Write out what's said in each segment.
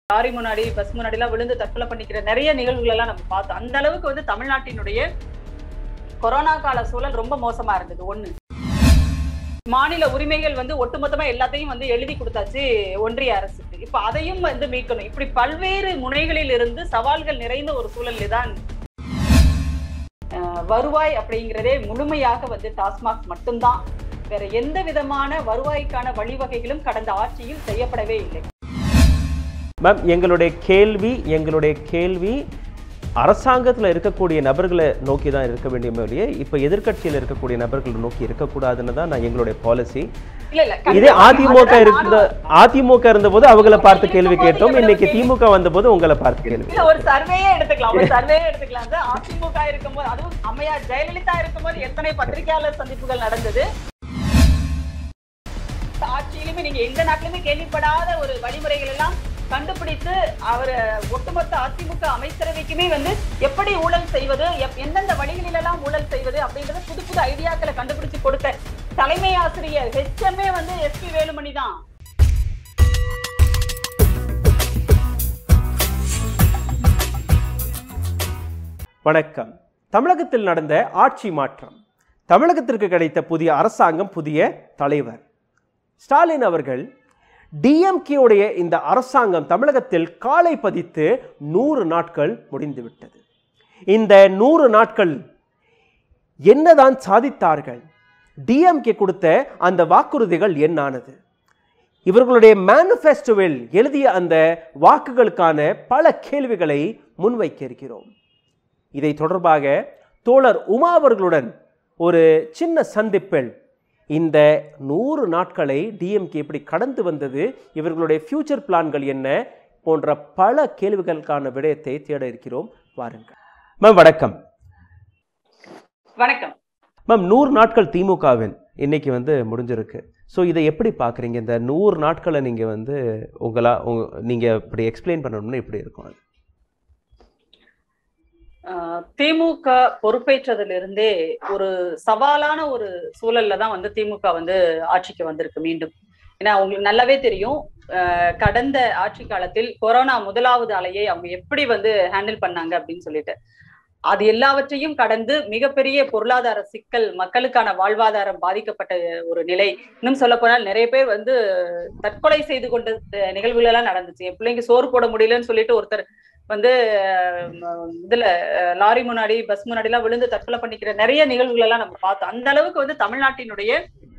Lorry முன்னாடி bus முன்னாடி எல்லாம் விழுந்து தற்கொலை பண்ணிக்கிற நிறைய நிகழ்வுகள் எல்லாம் நம்ம பார்த்தோம் அந்த அளவுக்கு வந்து தமிழ்நாட்டினுடைய கொரோனா கால சூழல் ரொம்ப மோசமா இருந்தது ஒண்ணு மாநில உரிமைகள் வந்து ஒட்டுமொத்தமா எல்லாத்தையும் வந்து எழுதி கொடுத்தாச்சு ஒன்றிய அரசுக்கு இப்ப அதையும் வந்து மீட்கணும் இப்படி பல்வேறு முனைகளில் இருந்து சவால்கள் நிறைந்த ஒரு சூழலில் தான் அஹ், வருவாய் அப்படிங்கிறதே முழுமையாக வந்து டாஸ்மாக் மட்டும்தான் வேற எந்த விதமான வருவாய்க்கான வழிவகைகளும் கடந்த ஆட்சியில் செய்யப்படவே இல்லை மேம் எங்களுடைய கேள்வி எங்களுடைய கேள்வி அரசாங்கத்தில் இருக்கக்கூடிய நபர்களை நோக்கி தான் இருக்க வேண்டிய ஒழிய இப்போ எதிர்க்கட்சியில் இருக்கக்கூடிய நபர்களை நோக்கி இருக்கக்கூடாதுன்னு தான் நான் எங்களுடைய பாலிசி இல்ல இல்ல இதே கண்டிப்பா. அதிமுக அதுதான் இருந்த நானும் அதிமுக இருந்தபோது அவங்கள பார்த்து கேள்வி கேட்டோம் இன்னைக்கு திமுக வந்தபோது உங்களை பார்த்து கேள்வி இல்ல ஒரு சர்வேயே எடுத்துக்கலாம் ஒரு சர்வே எடுத்துக்கலாம் அது அதிமுக இருக்கும்போது அதுவும் அம்மையார் ஜெயலலிதா இருக்கும்போது எத்தனை பத்திரிகையாளர் சந்திப்புகள் நடந்தது ஆட்சியிலுமே நீங்க எந்த நாட்டிலுமே கேள்விப்படாத ஒரு வழிமுறைகள் எல்லாம் கண்டுபிடித்து அவர் ஒட்டுமொத்த அதிமுக அமைச்சரவைக்குமே வந்து எப்படி ஊழல் செய்வது எப்- எந்தெந்த வழிகளிலெல்லாம் ஊழல் செய்வது அப்படின்றத புது புது ஐடியாக்களை கண்டுபிடிச்சு கொடுத்த தலைமை ஆசிரியர் ஹெச்எம்ஏ வந்து எஸ்பி வேலுமணி தான் வணக்கம் தமிழகத்தில் நடந்த ஆட்சி மாற்றம் தமிழகத்திற்கு கிடைத்த புதிய அரசாங்கம் புதிய தலைவர் ஸ்டாலின் அவர்கள் டிஎம்கே உடைய இந்த அரசாங்கம் தமிழகத்தில் காலை பதித்து நூறு நாட்கள் முடிந்துவிட்டது இந்த நூறு நாட்கள் என்னதான் சாதித்தார்கள் டிஎம்கே கொடுத்த அந்த வாக்குறுதிகள் என்னானது இவர்களுடைய மேனிஃபெஸ்டோவில் எழுதிய அந்த வாக்குகளுக்கான பல கேள்விகளை முன்வைக்க இருக்கிறோம் இதை தொடர்பாக தோழர் உமா அவர்களுடன் ஒரு சின்ன சந்திப்பில் இந்த நூறு நாட்களை டிஎம்கே எப்படி கடந்து வந்தது இவர்களுடைய ஃபியூச்சர் பிளான்கள் என்ன போன்ற பல கேள்விகளுக்கான விடயத்தை தேட இருக்கிறோம் வாருங்கள் மேம் வணக்கம் வணக்கம் மேம் நூறு நாட்கள் திமுகவின் இன்னைக்கு வந்து முடிஞ்சிருக்கு ஸோ இதை எப்படி பார்க்குறீங்க இந்த நூறு நாட்களை நீங்கள் வந்து உங்களா உங்க நீங்கள் இப்படி எக்ஸ்பிளைன் பண்ணணும்னு எப்படி இருக்கும் அது ஆஹ் திமுக பொறுப்பேற்றதிலிருந்தே ஒரு சவாலான ஒரு சூழல்ல தான் வந்து திமுக வந்து ஆட்சிக்கு வந்திருக்கு மீண்டும் ஏன்னா உங்களுக்கு நல்லாவே தெரியும் ஆஹ் கடந்த ஆட்சி காலத்தில் கொரோனா முதலாவது அலையை அவங்க எப்படி வந்து ஹேண்டில் பண்ணாங்க அப்படின்னு சொல்லிட்டு அது எல்லாவற்றையும் கடந்து மிகப்பெரிய பொருளாதார சிக்கல் மக்களுக்கான வாழ்வாதாரம் பாதிக்கப்பட்ட ஒரு நிலை இன்னும் சொல்ல போனால் நிறைய பேர் வந்து தற்கொலை செய்து கொண்ட அஹ், நிகழ்வுகள் எல்லாம் நடந்துச்சு என் பிள்ளைங்க சோறு போட முடியலன்னு சொல்லிட்டு ஒருத்தர் வந்து அஹ், இதுல அஹ், லாரி முன்னாடி பஸ் முன்னாடி எல்லாம் விழுந்து தற்கொலை பண்ணிக்கிற நிறைய நிகழ்வுகள் எல்லாம் நம்ம பார்த்தோம் அந்த அளவுக்கு வந்து தமிழ்நாட்டினுடைய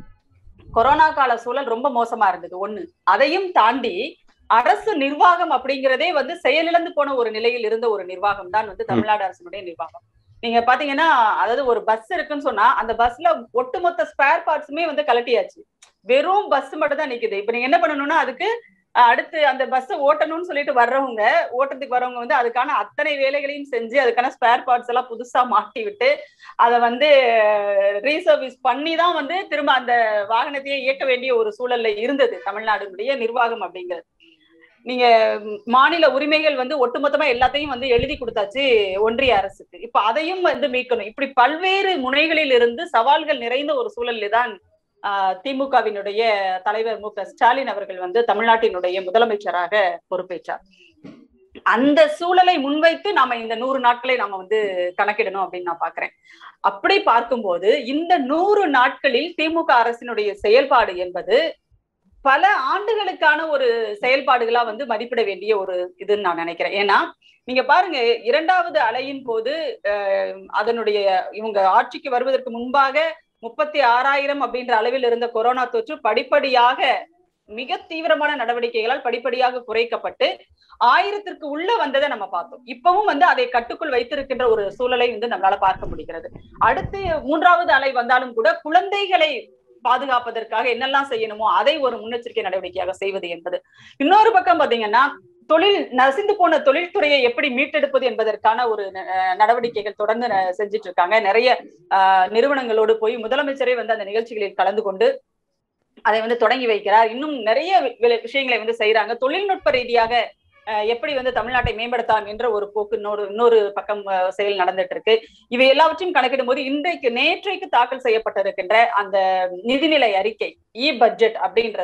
கொரோனா கால சூழல் ரொம்ப மோசமா இருந்தது ஒண்ணு அதையும் தாண்டி அரசு நிர்வாகம் அப்படிங்கிறதே வந்து செயலிழந்து போன ஒரு நிலையில் இருந்த ஒரு நிர்வாகம் தான் வந்து தமிழ்நாடு அரசினுடைய நிர்வாகம் நீங்க பாத்தீங்கன்னா அதாவது ஒரு பஸ் இருக்குன்னு சொன்னா அந்த பஸ்ல ஒட்டுமொத்த ஸ்பேர் பார்ட்ஸுமே வந்து கலட்டியாச்சு வெறும் பஸ் மட்டும் தான் நிக்குது இப்ப நீங்க என்ன பண்ணணும்னா அதுக்கு அஹ், அடுத்து அந்த பஸ் ஓட்டணும்னு சொல்லிட்டு வர்றவங்க ஓட்டத்துக்கு வரவங்க வந்து அதுக்கான அத்தனை வேலைகளையும் செஞ்சு அதுக்கான ஸ்பேர் பார்ட்ஸ் எல்லாம் புதுசா மாட்டி விட்டு அதை வந்து ரீசர்வீஸ் பண்ணி தான் வந்து திரும்ப அந்த வாகனத்தையே இயக்க வேண்டிய ஒரு சூழல்ல இருந்தது தமிழ்நாடுடைய நிர்வாகம் அப்படிங்கிறது நீங்க ம், மாநில உரிமைகள் வந்து ஒட்டுமொத்தமா எல்லாத்தையும் வந்து எழுதி கொடுத்தாச்சு ஒன்றிய அரசுக்கு இப்ப அதையும் வந்து மீட்கணும் இப்படி பல்வேறு முனைகளில் இருந்து சவால்கள் நிறைந்த ஒரு சூழலில் தான் ஆஹ், திமுகவினுடைய தலைவர் மு க ஸ்டாலின் அவர்கள் வந்து தமிழ்நாட்டினுடைய முதலமைச்சராக பொறுப்பேற்றார் அந்த சூழலை முன்வைத்து நாம இந்த நூறு நாட்களை நாம வந்து கணக்கிடணும் அப்படின்னு நான் பாக்குறேன் அப்படி பார்க்கும்போது இந்த நூறு நாட்களில் திமுக அரசினுடைய செயல்பாடு என்பது பல ஆண்டுகளுக்கான ஒரு செயல்பாடுகளா வந்து மதிப்பிட வேண்டிய ஒரு இதுன்னு நான் நினைக்கிறேன் ஏன்னா நீங்க பாருங்க இரண்டாவது அலையின் போது அஹ், அதனுடைய இவங்க ஆட்சிக்கு வருவதற்கு முன்பாக முப்பத்தி ஆறாயிரம் அப்படின்ற அளவில் இருந்த கொரோனா தொற்று படிப்படியாக மிக தீவிரமான நடவடிக்கைகளால் படிப்படியாக குறைக்கப்பட்டு ஆயிரத்திற்கு உள்ள வந்ததை நம்ம பார்த்தோம் இப்பவும் வந்து அதை கட்டுக்குள் வைத்திருக்கின்ற ஒரு சூழலை வந்து நம்மளால பார்க்க முடிகிறது அடுத்து மூன்றாவது அலை வந்தாலும் கூட குழந்தைகளை பாதுகாப்பதற்காக என்னெல்லாம் செய்யணுமோ அதை ஒரு முன்னெச்சரிக்கை நடவடிக்கையாக செய்வது என்பது இன்னொரு பக்கம் பாத்தீங்கன்னா தொழில் நசிந்து போன தொழில்துறையை எப்படி மீட்டெடுப்பது என்பதற்கான ஒரு அஹ், நடவடிக்கைகள் தொடர்ந்து ந- செஞ்சுட்டு இருக்காங்க நிறைய அஹ், நிறுவனங்களோடு போய் முதலமைச்சரே வந்து அந்த நிகழ்ச்சிகளில் கலந்து கொண்டு அதை வந்து தொடங்கி வைக்கிறார் இன்னும் நிறைய வி- வி- விஷயங்களை வந்து செய்யறாங்க தொழில்நுட்ப ரீதியாக அஹ், எப்படி வந்து தமிழ்நாட்டை மேம்படுத்தலாம் என்ற ஒரு போக்கு இன்னொரு இன்னொரு பக்கம் அஹ், செயல் நடந்துட்டு இருக்கு இவை எல்லாவற்றையும் கணக்கிடும் போது இன்றைக்கு நேற்றைக்கு தாக்கல் செய்யப்பட்டிருக்கின்ற அந்த நிதிநிலை அறிக்கை இ பட்ஜெட் அப்படின்றது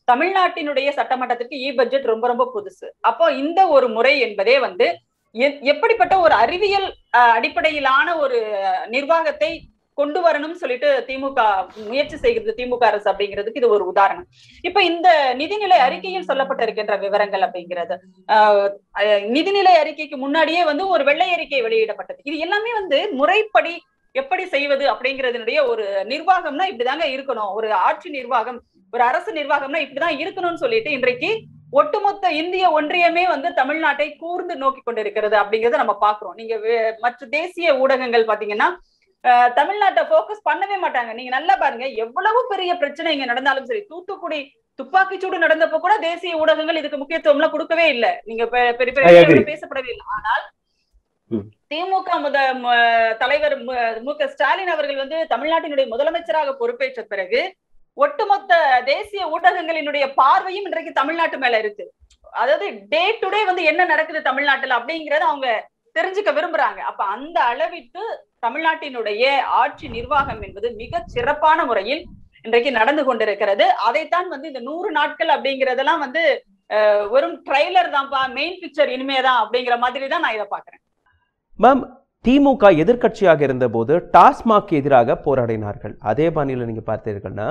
தமிழ்நாட்டினுடைய சட்டமன்றத்திற்கு இ பட்ஜெட் ரொம்ப ரொம்ப புதுசு அப்போ இந்த ஒரு முறை என்பதே வந்து எ- எப்படிப்பட்ட ஒரு அறிவியல் அஹ், அடிப்படையிலான ஒரு நிர்வாகத்தை கொண்டு வரணும்னு சொல்லிட்டு திமுக முயற்சி செய்கிறது திமுக அரசு அப்படிங்கிறதுக்கு இது ஒரு உதாரணம் இப்ப இந்த நிதிநிலை அறிக்கையில் சொல்லப்பட்டிருக்கின்ற விவரங்கள் அப்படிங்கிறது ஆஹ் அஹ் நிதிநிலை அறிக்கைக்கு முன்னாடியே வந்து ஒரு வெள்ளை அறிக்கை வெளியிடப்பட்டது இது எல்லாமே வந்து முறைப்படி எப்படி செய்வது அப்படிங்கிறதுனுடைய ஒரு நிர்வாகம்னா இப்படிதாங்க இருக்கணும் ஒரு ஆட்சி நிர்வாகம் ஒரு அரசு நிர்வாகம்னா இப்படிதான் இருக்கணும்னு சொல்லிட்டு இன்றைக்கு ஒட்டுமொத்த இந்திய ஒன்றியமே வந்து தமிழ்நாட்டை கூர்ந்து நோக்கி கொண்டிருக்கிறது அப்படிங்கறத நம்ம பாக்குறோம் நீங்க வே- மற்ற தேசிய ஊடகங்கள் பாத்தீங்கன்னா அஹ், தமிழ்நாட்டை போக்கஸ் பண்ணவே மாட்டாங்க நீங்க நல்லா பாருங்க எவ்வளவு பெரிய பிரச்சனை இங்க நடந்தாலும் சரி தூத்துக்குடி துப்பாக்கிச்சூடு நடந்தப்போ கூட தேசிய ஊடகங்கள் இதுக்கு முக்கியத்துவம் எல்லாம் கொடுக்கவே இல்லை நீங்க பெ- பெரிய I பெரிய agree. அளவுல பேசப்படவே இல்லை ஆனால் ம். திமுக முத ம- தலைவர் மு- மு க ஸ்டாலின் அவர்கள் வந்து தமிழ்நாட்டினுடைய முதலமைச்சராக பொறுப்பேற்ற பிறகு ஒட்டுமொத்த தேசிய ஊடகங்களினுடைய பார்வையும் இன்றைக்கு தமிழ்நாட்டு மேல இருக்கு அதாவது டே டு டே வந்து என்ன நடக்குது தமிழ்நாட்டுல அப்படிங்கறத அவங்க தெரிஞ்சுக்க விரும்புறாங்க அப்ப அந்த அளவிற்கு தமிழ்நாட்டினுடைய ஆட்சி நிர்வாகம் என்பது மிக சிறப்பான முறையில் இன்றைக்கு நடந்து கொண்டிருக்கிறது அதைத்தான் வந்து இந்த நூறு நாட்கள் அப்படிங்கறதெல்லாம் வந்து அஹ், வெறும் ட்ரைலர் தான்ப்பா மெயின் பிக்சர் இனிமேதான் அப்படிங்கிற மாதிரி தான் நான் இதை பாக்குறேன் மேம் திமுக எதிர்க்கட்சியாக இருந்தபோது டாஸ்மாக் எதிராக போராடினார்கள் அதே பாணியில் நீங்க பார்த்தீர்கள்னா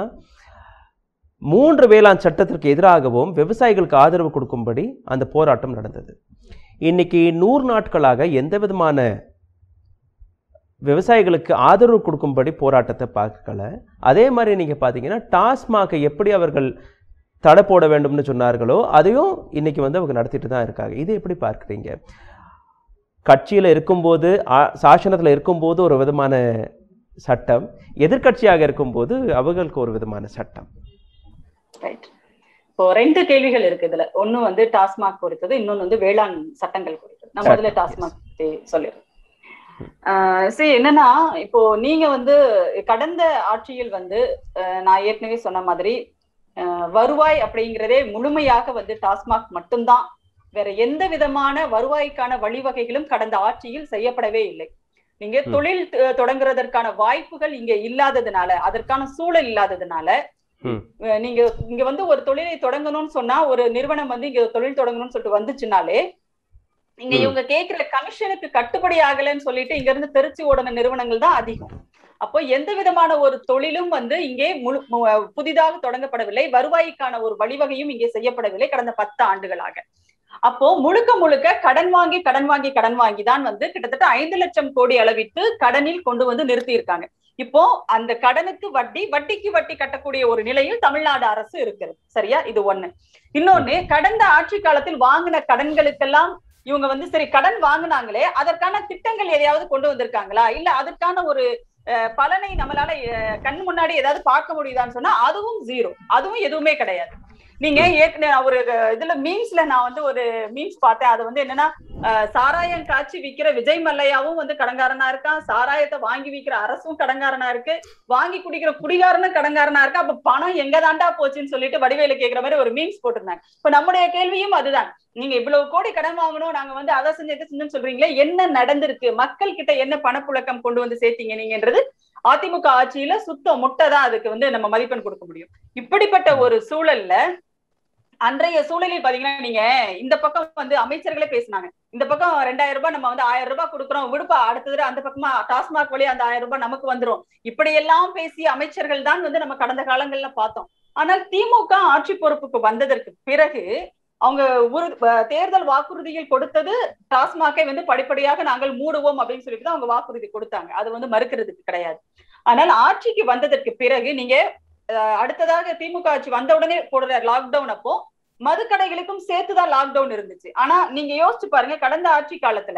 மூன்று வேளாண் சட்டத்திற்கு எதிராகவும் விவசாயிகளுக்கு ஆதரவு கொடுக்கும்படி அந்த போராட்டம் நடந்தது இன்னைக்கு நூறு நாட்களாக எந்த விதமான விவசாயிகளுக்கு ஆதரவு கொடுக்கும்படி போராட்டத்தை பார்க்கல அதே மாதிரி நீங்க பார்த்தீங்கன்னா டாஸ்மாகை எப்படி அவர்கள் தடை போட வேண்டும்னு சொன்னார்களோ அதையும் இன்னைக்கு வந்து அவங்க நடத்திட்டு தான் இருக்காங்க இது எப்படி பார்க்குறீங்க கட்சியில் இருக்கும்போது ஆ- சாசனத்தில் இருக்கும்போது ஒரு விதமான சட்டம் எதிர்க்கட்சியாக இருக்கும்போது அவர்களுக்கு ஒரு விதமான சட்டம் ரைட் இப்போ ரெண்டு கேள்விகள் இருக்கு இதுல ஒண்ணு வந்து டாஸ்மாக் குறித்தது இன்னொன்னு வந்து வேளாண் சட்டங்கள் குறித்தது நான் முதல்ல Correct, டாஸ்மாக் பத்தி சொல்லிடுறேன் ஆஹ் சரி என்னன்னா இப்போ நீங்க வந்து கடந்த ஆட்சியில் வந்து ஆஹ் நான் ஏற்கனவே சொன்ன மாதிரி ஆஹ் வருவாய் அப்படிங்கிறதே முழுமையாக வந்து டாஸ்மாக் மட்டும்தான் வேற எந்த விதமான வருவாய்க்கான வழிவகைகளும் கடந்த ஆட்சியில் செய்யப்படவே இல்லை நீங்க ம். தொழில் த- தொடங்குறதற்கான வாய்ப்புகள் இங்க இல்லாததுனால அதற்கான சூழல் இல்லாததுனால ம். அஹ் நீங்க இங்க வந்து ஒரு தொழிலை தொடங்கணும்னு சொன்னா ஒரு நிறுவனம் வந்து இங்க தொழில் தொடங்கணும்னு சொல்லிட்டு வந்துச்சுனாலே இங்க ம். இவங்க கேக்குற கமிஷனுக்கு கட்டுப்படி ஆகலைன்னு சொல்லிட்டு இங்க இருந்து திருச்சி ஓடின நிறுவனங்கள் தான் அதிகம் அப்போ எந்த விதமான ஒரு தொழிலும் வந்து இங்கே முழு மு- புதிதாக தொடங்கப்படவில்லை வருவாய்க்கான ஒரு வழிவகையும் இங்கே செய்யப்படவில்லை கடந்த பத்து ஆண்டுகளாக அப்போ முழுக்க முழுக்க கடன் வாங்கி கடன் வாங்கி கடன் வாங்கி தான் வந்து கிட்டத்தட்ட ஐந்து லட்சம் கோடி அளவிற்கு கடனில் கொண்டு வந்து நிறுத்தி இருக்காங்க இப்போ அந்த கடனுக்கு வட்டி வட்டிக்கு வட்டி கட்டக்கூடிய ஒரு நிலையில் தமிழ்நாடு அரசு இருக்கிறது சரியா இது ஒண்ணு இன்னொன்னு கடந்த ஆட்சி காலத்தில் வாங்கின கடன்களுக்கெல்லாம் இவங்க வந்து சரி கடன் வாங்குனாங்களே அதற்கான திட்டங்கள் எதையாவது கொண்டு வந்திருக்காங்களா இல்ல அதற்கான ஒரு அஹ், பலனை நம்மளால அஹ், கண் முன்னாடி ஏதாவது பார்க்க முடியுதான்னு சொன்னா அதுவும் ஜீரோ அதுவும் எதுவுமே கிடையாது நீங்க ஏற்கனவே ஒரு அஹ், இதுல மீம்ஸ்ல நான் வந்து ஒரு மீம்ஸ் பார்த்தேன் அது வந்து என்னன்னா அஹ், சாராயம் காய்ச்சி விக்கிற விஜய் மல்லையாவும் வந்து கடன்காரனா இருக்கான் சாராயத்தை வாங்கி விக்கிற அரசும் கடன்காரனா இருக்கு வாங்கி குடிக்கிற குடிகாரனும் கடன்காரனா இருக்கு அப்ப பணம் எங்க தாண்டா போச்சுன்னு சொல்லிட்டு வடிவேலு கேக்குற மாதிரி ஒரு மீம்ஸ் போட்டிருந்தாங்க இப்ப நம்முடைய கேள்வியும் அதுதான் நீங்க இவ்வளவு கோடி கடன் வாங்கணும் நாங்க வந்து அதை செஞ்சு இதை செஞ்சோம்னு சொல்றீங்களே என்ன நடந்திருக்கு மக்கள் கிட்ட என்ன பணப்புழக்கம் கொண்டு வந்து சேர்த்தீங்க நீங்கன்றது அதிமுக ஆட்சியில சுத்த முட்டை தான் அதுக்கு வந்து நம்ம மதிப்பெண் கொடுக்க முடியும் இப்படிப்பட்ட ஒரு சூழல்ல அன்றைய சூழலில் பாத்தீங்கன்னா நீங்க இந்த பக்கம் வந்து அமைச்சர்களே பேசினாங்க இந்த பக்கம் ரெண்டாயிரம் ரூபாய் நம்ம வந்து ஆயிரம் ரூபாய் கொடுக்குறோம் விடுப்பா அடுத்தது அந்த பக்கமா டாஸ்மாக் வழியா அந்த ஆயிரம் ரூபாய் நமக்கு வந்துரும் இப்படி எல்லாம் பேசிய அமைச்சர்கள் தான் வந்து நம்ம கடந்த காலங்கள்ல பார்த்தோம் ஆனால் திமுக ஆட்சி பொறுப்புக்கு வந்ததற்கு பிறகு அவங்க உறு- அஹ் தேர்தல் வாக்குறுதியில் கொடுத்தது டாஸ்மாகை வந்து படிப்படியாக நாங்கள் மூடுவோம் அப்படின்னு சொல்லிட்டு தான் அவங்க வாக்குறுதி கொடுத்தாங்க அது வந்து மறுக்கிறதுக்கு கிடையாது ஆனால் ஆட்சிக்கு வந்ததற்கு பிறகு நீங்க அஹ், அடுத்ததாக திமுக ஆட்சி வந்த உடனே போடுற லாக்டவுன் அப்போ மதுக்கடைகளுக்கும் சேர்த்துதான் லாக்டவுன் இருந்துச்சு ஆனா நீங்க யோசிச்சு பாருங்க கடந்த ஆட்சி காலத்துல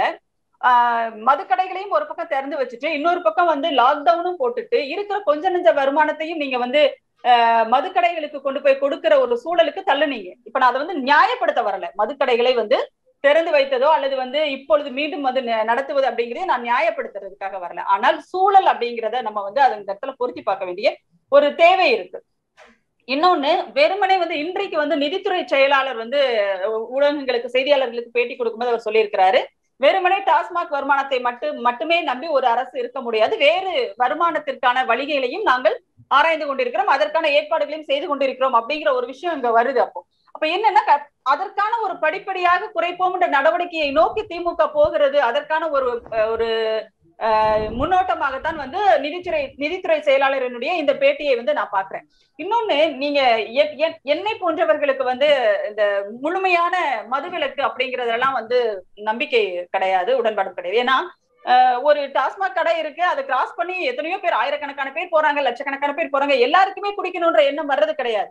ஆஹ் மதுக்கடைகளையும் ஒரு பக்கம் திறந்து வச்சுட்டு இன்னொரு பக்கம் வந்து லாக்டவுனும் போட்டுட்டு இருக்கிற கொஞ்ச நெஞ்ச வருமானத்தையும் நீங்க வந்து ஆஹ் மதுக்கடைகளுக்கு கொண்டு போய் கொடுக்கிற ஒரு சூழலுக்கு தள்ளுனீங்க இப்ப நான் அதை வந்து நியாயப்படுத்த வரல மதுக்கடைகளை வந்து திறந்து வைத்ததோ அல்லது வந்து இப்பொழுது மீண்டும் வந்து ந- நடத்துவது அப்படிங்கிறத நான் நியாயப்படுத்துறதுக்காக வரல ஆனால் சூழல் அப்படிங்கிறத நம்ம வந்து அதை இந்த இடத்துல பொருத்தி பார்க்க வேண்டிய ஒரு தேவை இருக்கு இன்னொன்னு வெறுமனே வந்து இன்றைக்கு வந்து நிதித்துறை செயலாளர் வந்து ஊ- ஊடகங்களுக்கு செய்தியாளர்களுக்கு பேட்டி கொடுக்கும்போது அவர் சொல்லியிருக்கிறாரு வெறுமனே டாஸ்மாக் வருமானத்தை மட்டும் மட்டுமே நம்பி ஒரு அரசு இருக்க முடியாது வேறு வருமானத்திற்கான வழிகளையும் நாங்கள் ஆராய்ந்து கொண்டிருக்கிறோம் அதற்கான ஏற்பாடுகளையும் செய்து கொண்டிருக்கிறோம் அப்படிங்கிற ஒரு விஷயம் இங்க வருது அப்போ அப்ப என்னன்னா க- அதற்கான ஒரு படிப்படியாக குறைப்போம்ன்ற நடவடிக்கையை நோக்கி திமுக போகிறது அதற்கான ஒரு அஹ், ஒரு அஹ், முன்னோட்டமாகத்தான் வந்து நிதித்துறை நிதித்துறை செயலாளரினுடைய இந்த பேட்டியை வந்து நான் பாக்குறேன் இன்னொன்னு நீங்க எ- எ- என்னை போன்றவர்களுக்கு வந்து இந்த முழுமையான மதுவிலக்கு அப்படிங்கறதெல்லாம் வந்து நம்பிக்கை கிடையாது உடன்பாடு கிடையாது ஏன்னா அஹ், ஒரு டாஸ்மாக் கடை இருக்கு அதை கிராஸ் பண்ணி எத்தனையோ பேர் ஆயிரக்கணக்கான பேர் போறாங்க லட்சக்கணக்கான பேர் போறாங்க எல்லாருக்குமே குடிக்கணும்ன்ற எண்ணம் வர்றது கிடையாது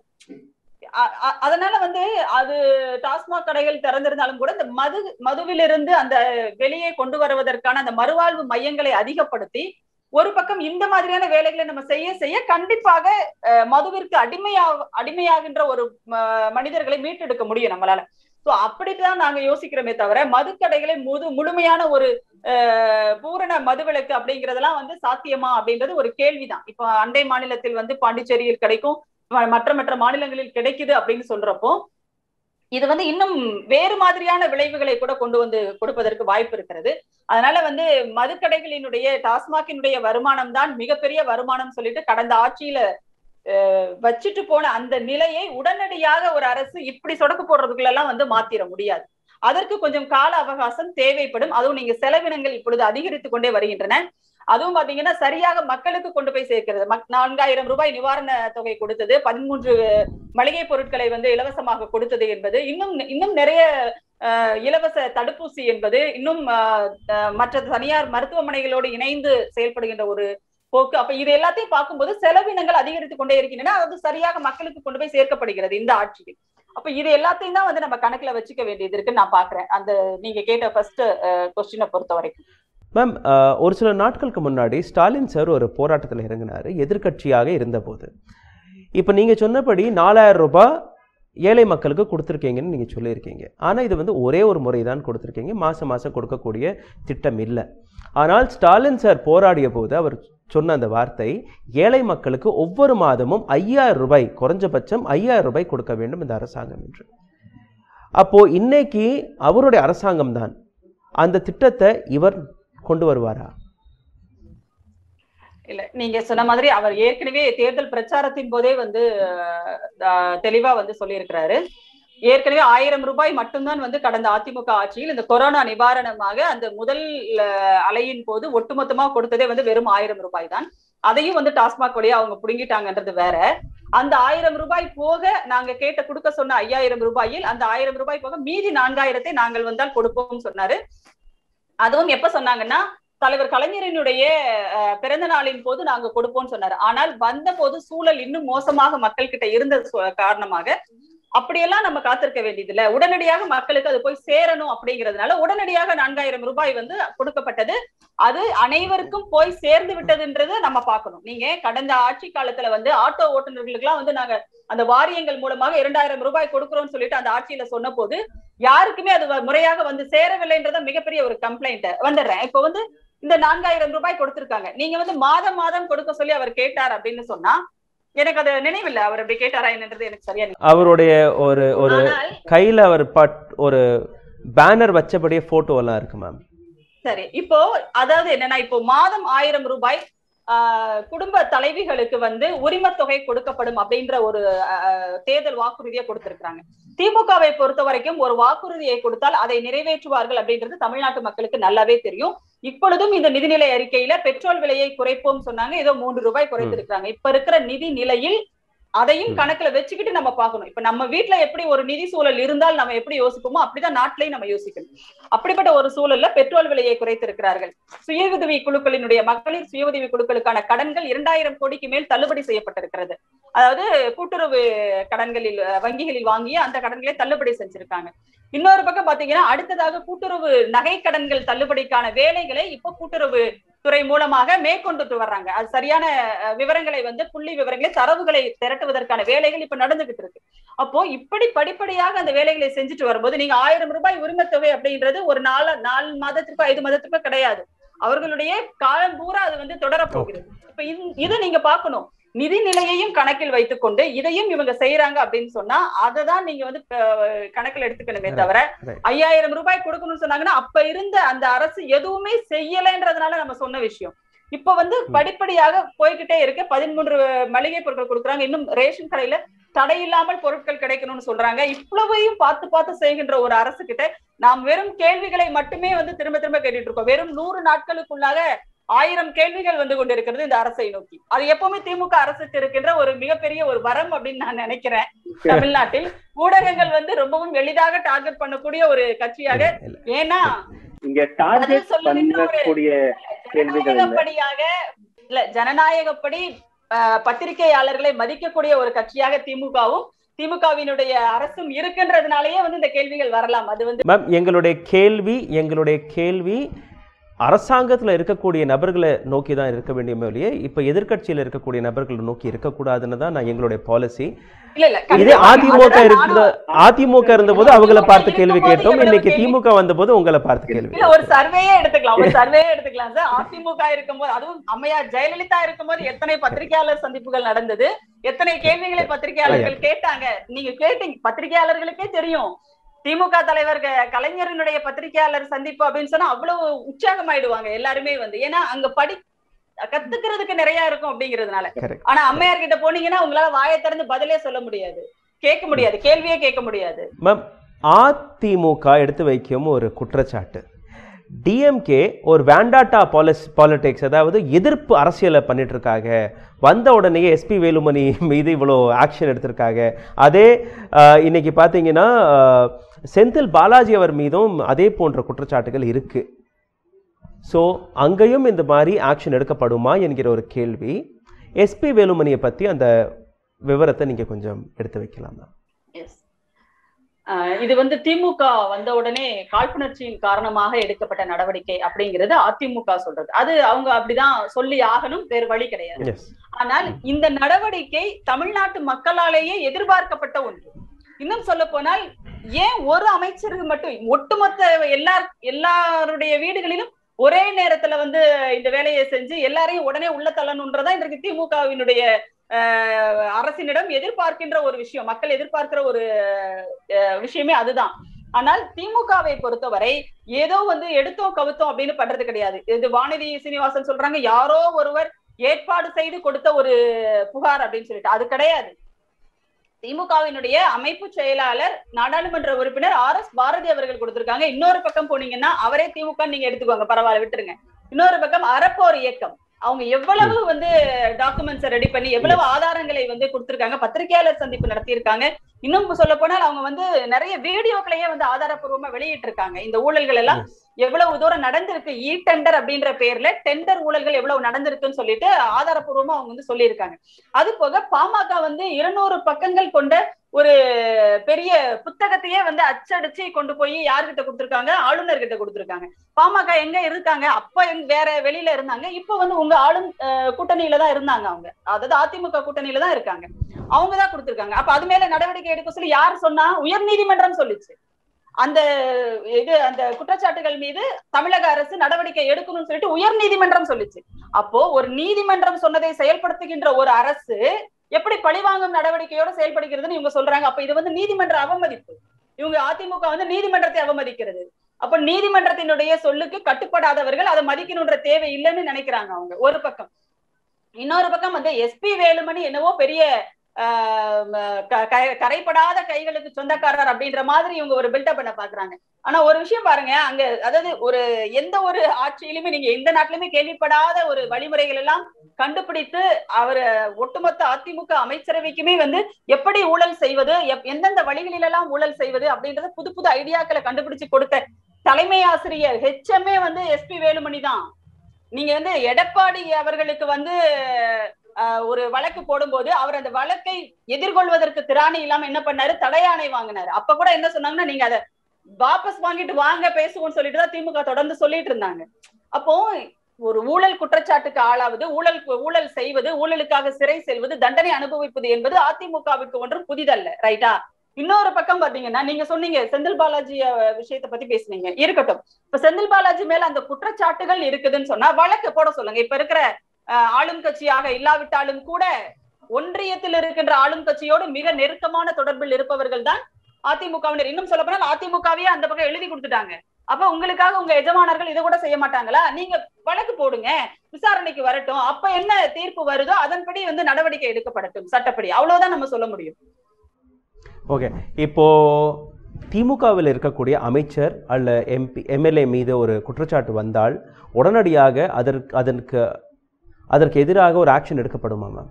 அ- அ- அதனால வந்து அது டாஸ்மாக் கடைகள் திறந்திருந்தாலும் கூட இந்த மது மதுவிலிருந்து அந்த வெளியே கொண்டு வருவதற்கான அந்த மறுவாழ்வு மையங்களை அதிகப்படுத்தி ஒரு பக்கம் இந்த மாதிரியான வேலைகளை நம்ம செய்ய செய்ய கண்டிப்பாக அஹ், மதுவிற்கு அடிமையா அடிமையாகின்ற ஒரு ம- மனிதர்களை மீட்டெடுக்க முடியும் நம்மளால சோ அப்படித்தான் நாங்க யோசிக்கிறோமே தவிர மதுக்கடைகளை முழு முழுமையான ஒரு அஹ், பூரண மதுவிலக்கு அப்படிங்கறதெல்லாம் வந்து சாத்தியமா அப்படின்றது ஒரு கேள்விதான் இப்போ அண்டை மாநிலத்தில் வந்து பாண்டிச்சேரியில் கிடைக்கும் ம- மற்ற மற்ற மாநிலங்களில் கிடைக்குது அப்படின்னு சொல்றப்போ இது வந்து இன்னும் வேறு மாதிரியான விளைவுகளை கூட கொண்டு வந்து கொடுப்பதற்கு வாய்ப்பு இருக்கிறது அதனால வந்து மதுக்கடைகளினுடைய டாஸ்மாகினுடைய வருமானம் தான் மிகப்பெரிய வருமானம் சொல்லிட்டு கடந்த ஆட்சியில அஹ், வச்சுட்டு போன அந்த நிலையை உடனடியாக ஒரு அரசு இப்படி சொடக்கு போடுறதுக்குள்ள எல்லாம் வந்து மாத்திர முடியாது அதற்கு கொஞ்சம் கால அவகாசம் தேவைப்படும் அதுவும் நீங்க செலவினங்கள் இப்பொழுது அதிகரித்துக் கொண்டே வருகின்றன அதுவும் பாத்தீங்கன்னா சரியாக மக்களுக்கு கொண்டு போய் சேர்க்கிறது மக்- நான்காயிரம் ரூபாய் நிவாரண தொகை கொடுத்தது பதிமூன்று மளிகை பொருட்களை வந்து இலவசமாக கொடுத்தது என்பது இன்னும் இன்னும் நிறைய அஹ், இலவச தடுப்பூசி என்பது இன்னும் அஹ், அஹ், மற்ற தனியார் மருத்துவமனைகளோடு இணைந்து செயல்படுகின்ற ஒரு போக்கு அப்ப இது எல்லாத்தையும் பார்க்கும்போது செலவினங்கள் அதிகரித்து கொண்டே இருக்கின்றன அது சரியாக மக்களுக்கு கொண்டு போய் சேர்க்கப்படுகிறது இந்த ஆட்சியில் அப்ப இது எல்லாத்தையும் தான் வந்து நம்ம கணக்குல வச்சுக்க வேண்டியது இருக்குன்னு நான் பாக்குறேன் அந்த நீங்க கேட்ட ஃபர்ஸ்ட் கொஸ்டினை பொறுத்த வரைக்கும் மேம் அஹ், ஒரு சில நாட்களுக்கு முன்னாடி ஸ்டாலின் சார் ஒரு போராட்டத்தில் இறங்கினார் எதிர்க்கட்சியாக இருந்தபோது இப்போ நீங்கள் சொன்னபடி நாலாயிரம் ரூபாய் ஏழை மக்களுக்கு கொடுத்துருக்கீங்கன்னு நீங்கள் சொல்லியிருக்கீங்க ஆனால் இது வந்து ஒரே ஒரு முறை தான் கொடுத்துருக்கீங்க மாதம் மாதம் கொடுக்கக்கூடிய திட்டம் இல்லை ஆனால் ஸ்டாலின் சார் போராடிய போது அவர் சொன்ன அந்த வார்த்தை ஏழை மக்களுக்கு ஒவ்வொரு மாதமும் ஐயாயிரம் ரூபாய் குறைஞ்சபட்சம் ஐயாயிரம் ரூபாய் கொடுக்க வேண்டும் இந்த அரசாங்கம் என்று அப்போ இன்னைக்கு அவருடைய அரசாங்கம் தான் அந்த திட்டத்தை இவர் கொண்டு வருவாரா இல்ல நீங்க சொன்ன மாதிரி அவர் ஏற்கனவே தேர்தல் பிரச்சாரத்தின் போதே வந்து அஹ், தெளிவா வந்து சொல்லியிருக்கிறாரு ஏற்கனவே ஆயிரம் ரூபாய் மட்டும்தான் வந்து கடந்த அதிமுக ஆட்சியில் இந்த கொரோனா நிவாரணமாக அந்த முதல் அஹ், அலையின் போது ஒட்டுமொத்தமா கொடுத்ததே வந்து வெறும் ஆயிரம் ரூபாய் தான் அதையும் வந்து டாஸ்மாக் வழியா அவங்க புடுங்கிட்டாங்கன்றது வேற அந்த ஆயிரம் ரூபாய் போக நாங்க கேட்ட கொடுக்க சொன்ன ஐயாயிரம் ரூபாயில் அந்த ஆயிரம் ரூபாய் போக மீதி நான்காயிரத்தை நாங்கள் வந்தால் கொடுப்போம் சொன்னாரு அதுவும் எப்ப சொன்னாங்கன்னா தலைவர் கலைஞரினுடைய அஹ், பிறந்த நாளின் போது நாங்க கொடுப்போம்னு சொன்னாரு ஆனால் வந்த போது சூழல் இன்னும் மோசமாக மக்கள் கிட்ட இருந்த சு- காரணமாக அப்படியெல்லாம் நம்ம காத்திருக்க வேண்டியது இல்ல உடனடியாக மக்களுக்கு அது போய் சேரணும் அப்படிங்கிறதுனால உடனடியாக நான்காயிரம் ரூபாய் வந்து கொடுக்கப்பட்டது அது அனைவருக்கும் போய் சேர்ந்து விட்டதுன்றது நம்ம பார்க்கணும் நீங்க கடந்த ஆட்சி காலத்துல வந்து ஆட்டோ ஓட்டுநர்களுக்கு எல்லாம் வந்து நாங்க அந்த வாரியங்கள் மூலமாக இரண்டாயிரம் ரூபாய் கொடுக்கிறோம்னு சொல்லிட்டு அந்த ஆட்சியில சொன்ன போது யாருக்குமே அது வ- முறையாக வந்து சேரவில்லைன்றத மிகப்பெரிய ஒரு கம்ப்ளைண்ட் வந்துடுறேன் இப்போ வந்து இந்த நான்காயிரம் ரூபாய் கொடுத்திருக்காங்க நீங்க வந்து மாதம் மாதம் கொடுக்க சொல்லி அவர் கேட்டார் அப்படின்னு சொன்னா எனக்கு அது நினைவில்லை அவர் அப்படி கேட்டாரா என்னன்றது எனக்கு சரியா நினைவு. அவருடைய ஒரு ஒரு ஆனால் கையில் அவர் பட் ஒரு பேனர் வச்சபடியே photo எல்லாம் இருக்கு மேம் சரி இப்போ அதாவது என்னன்னா இப்போ மாதம் ஆயிரம் ரூபாய் ஆஹ், குடும்ப தலைவிகளுக்கு வந்து உரிமத் தொகை கொடுக்கப்படும் அப்படின்ற ஒரு ஆஹ், தேர்தல் வாக்குறுதியை கொடுத்திருக்காங்க திமுகவை பொறுத்த வரைக்கும் ஒரு வாக்குறுதியை கொடுத்தால் அதை நிறைவேற்றுவார்கள் அப்படின்றது தமிழ்நாட்டு மக்களுக்கு நல்லாவே தெரியும் இப்பொழுதும் இந்த நிதிநிலை அறிக்கையில பெட்ரோல் விலையை குறைப்போம் சொன்னாங்க ஏதோ மூன்று ரூபாய் குறைத்திருக்காங்க இப்ப இருக்கிற நிதி நிலையில் அதையும் ம். கணக்குல வச்சுக்கிட்டு நம்ம பார்க்கணும் இப்ப நம்ம வீட்ல எப்படி ஒரு நிதி சூழல் இருந்தால் நம்ம எப்படி யோசிப்போமோ அப்படிதான் நாட்டிலையும் நம்ம யோசிக்கணும் அப்படிப்பட்ட ஒரு சூழல்ல பெட்ரோல் விலையை குறைத்திருக்கிறார்கள் சுய உதவி குழுக்களினுடைய மகளிர் சுய உதவி குழுக்களுக்கான கடன்கள் இரண்டாயிரம் கோடிக்கு மேல் தள்ளுபடி செய்யப்பட்டிருக்கிறது அதாவது கூட்டுறவு கடன்களில் அஹ், வங்கிகளில் வாங்கிய அந்த கடன்களை தள்ளுபடி செஞ்சிருக்காங்க இன்னொரு பக்கம் பாத்தீங்கன்னா அடுத்ததாக கூட்டுறவு நகை கடன்கள் தள்ளுபடிக்கான வேலைகளை இப்போ கூட்டுறவு துறை மூலமாக மேற்கொண்டுட்டு வர்றாங்க அது சரியான அஹ், விவரங்களை வந்து புள்ளி விவரங்களை தரவுகளை திரட்டுவதற்கான வேலைகள் இப்ப நடந்துகிட்டு இருக்கு அப்போ இப்படி படிப்படியாக அந்த வேலைகளை செஞ்சுட்டு வரும்போது நீங்க ஆயிரம் ரூபாய் உரிமத்தொகை அப்படின்றது ஒரு நாலு நாலு மாதத்திற்கோ ஐந்து மாதத்திற்கோ கிடையாது அவர்களுடைய காலம் பூரா அது வந்து தொடரப் போகிறது இப்ப இது- இதை நீங்க பார்க்கணும் நிதி நிலையையும் கணக்கில் வைத்துக் கொண்டு இதையும் இவங்க செய்யறாங்க அப்படின்னு சொன்னா அதை தான் நீங்க வந்து அஹ், கணக்கில் எடுத்துக்கணுமே தவிர right. ஐயாயிரம் ரூபாய் கொடுக்கணும்னு சொன்னாங்கன்னா அப்ப இருந்த அந்த அரசு எதுவுமே செய்யலைன்றதுனால நம்ம சொன்ன விஷயம் இப்ப வந்து படிப்படியாக போய்கிட்டே இருக்கு பதிமூன்று மளிகை பொருட்கள் கொடுக்குறாங்க இன்னும் ரேஷன் கடையில தடையில்லாமல் பொருட்கள் கிடைக்கணும்னு சொல்றாங்க இவ்வளவையும் பார்த்து பார்த்து செய்கின்ற ஒரு அரசு கிட்ட நாம் வெறும் கேள்விகளை மட்டுமே வந்து திரும்ப திரும்ப கேட்டுட்டு இருக்கோம் வெறும் நூறு நாட்களுக்குள்ளாக ஆயிரம் கேள்விகள் வந்து கொண்டிருக்கிறது இந்த அரசை நோக்கி அது எப்பவுமே திமுக அரசுக்கு இருக்கின்ற ஒரு மிகப்பெரிய ஒரு வரம் அப்படின்னு நான் நினைக்கிறேன் தமிழ்நாட்டில் ஊடகங்கள் வந்து ரொம்பவும் எளிதாக டார்கெட் பண்ணக்கூடிய ஒரு கட்சியாக இல்ல. ஏன்னா இங்க டார்கெட் பதில் சொல்லுகின்ற ஒரு பண்ணக்கூடிய கேள்விகள் இல்ல. ஜனநாயகப்படியாக இல்ல ஜனநாயகப்படி அஹ், பத்திரிகையாளர்களை மதிக்கக்கூடிய ஒரு கட்சியாக திமுகவும் திமுகவினுடைய அரசும் இருக்கின்றதுனாலயே வந்து இந்த கேள்விகள் வரலாம் அது வந்து மேம் எங்களுடைய கேள்வி எங்களுடைய கேள்வி அரசாங்கத்தில் இருக்கக்கூடிய நபர்களை நோக்கி தான் இருக்க வேண்டிய ஒழிய இப்போ எதிர்க்கட்சியில் இருக்கக்கூடிய நபர்களை நோக்கி இருக்கக்கூடாதுன்னு தான் நான் எங்களுடைய பாலிசி இல்ல இல்ல இதே கண்டிப்பா. அதிமுக அதுதான் இருந்த நானும் அதிமுக இருந்தபோது அவங்கள அதிமுக பார்த்து கேள்வி இருக்கும்போது கேட்டோம் எவ்வளவு இன்னைக்கு கேள்வி? திமுக வந்தபோது உங்களை பார்த்து கேள்வி இல்ல ஒரு சர்வேயே எடுத்துக்கலாம் ஒரு சர்வே எடுத்துக்கலாம் சார் அதிமுக இருக்கும்போது அதுவும் அம்மையார் ஜெயலலிதா இருக்கும்போது எத்தனை பத்திரிகையாளர் சந்திப்புகள் நடந்தது எத்தனை கேள்விகளை பத்திரிகையாளர்கள் கேட்டாங்க நீங்க கேட்டீங்க பத்திரிகையாளர்களுக்கே தெரியும் திமுக தலைவர் க- கலைஞரினுடைய பத்திரிகையாளர் சந்திப்பு அப்படின்னு சொன்னா அவ்வளவு உற்சாகமாயிடுவாங்க எல்லாருமே வந்து ஏன்னா அங்க படி கத்துக்கிறதுக்கு நிறைய இருக்கும் அப்படிங்கிறதுனால Correct. ஆனா அம்மையார் கிட்ட போனீங்கன்னா உங்களால வாயை திறந்து பதிலே சொல்ல முடியாது கேட்க முடியாது கேள்வியே கேட்க முடியாது மேம் அதிமுக எடுத்து வைக்கும் ஒரு குற்றச்சாட்டு டிஎம்கே ஒரு வேண்டாட்டா பாலிஸ் பாலிடிக்ஸ் அதாவது எதிர்ப்பு அரசியலை பண்ணிட்டு இருக்காங்க வந்த உடனே எஸ்பி வேலுமணி மீது இவ்வளோ ஆக்ஷன் எடுத்திருக்காங்க அதே ஆஹ், இன்னைக்கு பார்த்தீங்கன்னா ஆஹ், செந்தில் பாலாஜி அவர் மீதும் அதே போன்ற குற்றச்சாட்டுகள் இருக்கு ஸோ அங்கேயும் இந்த மாதிரி ஆக்ஷன் எடுக்கப்படுமா என்கிற ஒரு கேள்வி எஸ்பி வேலுமணியை பற்றி அந்த விவரத்தை நீங்கள் கொஞ்சம் எடுத்து வைக்கலாம் மேம் எஸ் இது வந்து திமுக வந்த உடனே காழ்ப்புணர்ச்சியின் காரணமாக எடுக்கப்பட்ட நடவடிக்கை அப்படிங்கிறது அதிமுக சொல்றது அது அவங்க அப்படிதான் சொல்லி ஆகணும் வேறு வழி கிடையாது எஸ் ஆனால் இந்த நடவடிக்கை தமிழ்நாட்டு மக்களாலேயே எதிர்பார்க்கப்பட்ட ஒன்று இன்னும் சொல்ல போனால் ஏன் ஒரு அமைச்சருக்கு மட்டும் ஒட்டுமொத்த எல்லார் எல்லாருடைய வீடுகளிலும் ஒரே நேரத்துல வந்து இந்த வேலையை செஞ்சு எல்லாரையும் உடனே உள்ள தள்ளணுன்றதா இன்றைக்கு திமுகவினுடைய அஹ், அரசினிடம் எதிர்பார்க்கின்ற ஒரு விஷயம் மக்கள் எதிர்பார்க்கிற ஒரு அஹ், விஷயமே அதுதான் ஆனால் திமுகவை பொறுத்தவரை ஏதோ வந்து எடுத்தோம் கவுத்தோம் அப்படின்னு பண்றது கிடையாது இது வானதி சீனிவாசன் சொல்றாங்க யாரோ ஒருவர் ஏற்பாடு செய்து கொடுத்த ஒரு புகார் அப்படின்னு சொல்லிட்டு அது கிடையாது திமுகவினுடைய அமைப்பு செயலாளர் நாடாளுமன்ற உறுப்பினர் ஆர் எஸ் பாரதி அவர்கள் கொடுத்திருக்காங்க இன்னொரு பக்கம் போனீங்கன்னா அவரே திமுக நீங்க எடுத்துக்கோங்க பரவாயில்ல விட்டுருங்க இன்னொரு பக்கம் அறப்போர் இயக்கம் அவங்க எவ்வளவு வந்து டாக்குமெண்ட்ஸ் ரெடி பண்ணி எவ்வளவு ஆதாரங்களை வந்து கொடுத்திருக்காங்க பத்திரிகையாளர் சந்திப்பு நடத்தியிருக்காங்க இன்னும் சொல்ல போனால் அவங்க வந்து நிறைய வீடியோக்களையே வந்து ஆதாரப்பூர்வமா வெளியிட்டு இருக்காங்க இந்த ஊழல்கள் எல்லாம் எவ்வளவு தூரம் நடந்திருக்கு இ டெண்டர் அப்படின்ற பேர்ல டெண்டர் ஊழல்கள் எவ்வளவு நடந்திருக்குன்னு சொல்லிட்டு ஆதாரப்பூர்வமா அவங்க வந்து சொல்லியிருக்காங்க அது போக பாமக வந்து இருநூறு பக்கங்கள் கொண்ட ஒரு பெரிய புத்தகத்தையே வந்து அச்சடிச்சு கொண்டு போய் யார்கிட்ட கொடுத்திருக்காங்க ஆளுநர் கிட்ட கொடுத்திருக்காங்க பாமக எங்க இருக்காங்க அப்ப எங்க வேற வெளியில இருந்தாங்க இப்ப வந்து உங்க ஆளும் அஹ், கூட்டணியில தான் இருந்தாங்க அவங்க அதாவது அதிமுக கூட்டணியில தான் இருக்காங்க அவங்க தான் கொடுத்திருக்காங்க அப்ப அது மேல நடவடிக்கை எடுக்க சொல்லி யார் சொன்னா உயர் நீதிமன்றம் சொல்லிச்சு அந்த இது அந்த குற்றச்சாட்டுகள் மீது தமிழக அரசு நடவடிக்கை எடுக்கணும்னு சொல்லிட்டு உயர் நீதிமன்றம் சொல்லிச்சு அப்போ ஒரு நீதிமன்றம் சொன்னதை செயல்படுத்துகின்ற ஒரு அரசு எப்படி பழிவாங்கும் நடவடிக்கையோட செயல்படுகிறதுன்னு இவங்க சொல்றாங்க அப்ப இது வந்து நீதிமன்ற அவமதிப்பு இவங்க அதிமுக வந்து நீதிமன்றத்தை அவமதிக்கிறது அப்ப நீதிமன்றத்தினுடைய சொல்லுக்கு கட்டுப்படாதவர்கள் அதை மதிக்கணுன்ற தேவை இல்லைன்னு நினைக்கிறாங்க அவங்க ஒரு பக்கம் இன்னொரு பக்கம் வந்து எஸ்பி வேலுமணி என்னவோ பெரிய ஆஹ் க- க- கரைப்படாத கைகளுக்கு சொந்தக்காரர் அப்படின்ற மாதிரி இவங்க ஒரு பில்டப் பண்ண பாக்குறாங்க ஆனா ஒரு விஷயம் பாருங்க அங்க அதாவது ஒரு எந்த ஒரு ஆட்சியிலுமே நீங்க எந்த நாட்டிலுமே கேள்விப்படாத ஒரு வழிமுறைகள் எல்லாம் கண்டுபிடித்து அவர் ஒட்டுமொத்த அதிமுக அமைச்சரவைக்குமே வந்து எப்படி ஊழல் செய்வது எப்- எந்தெந்த வழிகளிலெல்லாம் ஊழல் செய்வது அப்படின்றத புது புது ஐடியாக்களை கண்டுபிடிச்சு கொடுத்த தலைமை ஆசிரியர் ஹெச்எம்ஏ வந்து எஸ்பி வேலுமணி தான் நீங்க வந்து எடப்பாடி அவர்களுக்கு வந்து ஆஹ், ஒரு வழக்கு போடும்போது அவர் அந்த வழக்கை எதிர்கொள்வதற்கு திராணி இல்லாம என்ன பண்ணாரு தடையாணை வாங்கினாரு அப்ப கூட என்ன சொன்னாங்கன்னா நீங்க அதை வாபஸ் வாங்கிட்டு வாங்க பேசுவோம்னு சொல்லிட்டு தான் திமுக தொடர்ந்து சொல்லிட்டு இருந்தாங்க அப்போ ஒரு ஊழல் குற்றச்சாட்டுக்கு ஆளாவது ஊழல் ஊழல் செய்வது ஊழலுக்காக சிறை செல்வது தண்டனை அனுபவிப்பது என்பது அதிமுகவிற்கு ஒன்றும் புதிதல்ல ரைட்டா இன்னொரு பக்கம் பாத்தீங்கன்னா நீங்க சொன்னீங்க செந்தில் பாலாஜி அஹ், விஷயத்தை பத்தி பேசுனீங்க இருக்கட்டும் இப்ப செந்தில் பாலாஜி மேல அந்த குற்றச்சாட்டுகள் இருக்குதுன்னு சொன்னா வழக்கு போட சொல்லுங்க இப்ப இருக்கிற அஹ், ஆளும் கட்சியாக இல்லாவிட்டாலும் கூட ஒன்றியத்தில் இருக்கின்ற ஆளும் கட்சியோடு மிக நெருக்கமான தொடர்பில் இருப்பவர்கள் தான் அதிமுகவினர் இன்னும் சொல்ல போனால் அதிமுகவே அந்த பக்கம் எழுதி கொடுத்துட்டாங்க அப்ப உங்களுக்காக உங்க எஜமானர்கள் இதை கூட செய்ய மாட்டாங்களா நீங்க வழக்கு போடுங்க விசாரணைக்கு வரட்டும் அப்ப என்ன தீர்ப்பு வருதோ அதன்படி வந்து நடவடிக்கை எடுக்கப்படட்டும் சட்டப்படி அவ்வளவுதான் நம்ம சொல்ல முடியும் ஓகே இப்போ திமுகவில் இருக்கக்கூடிய அமைச்சர் அல்ல எம்பி எம்எல்ஏ மீது ஒரு குற்றச்சாட்டு வந்தால் உடனடியாக அதற்கு அதற்கு அதற்கு எதிராக ஒரு ஆக்ஷன் எடுக்கப்படுமா மேம்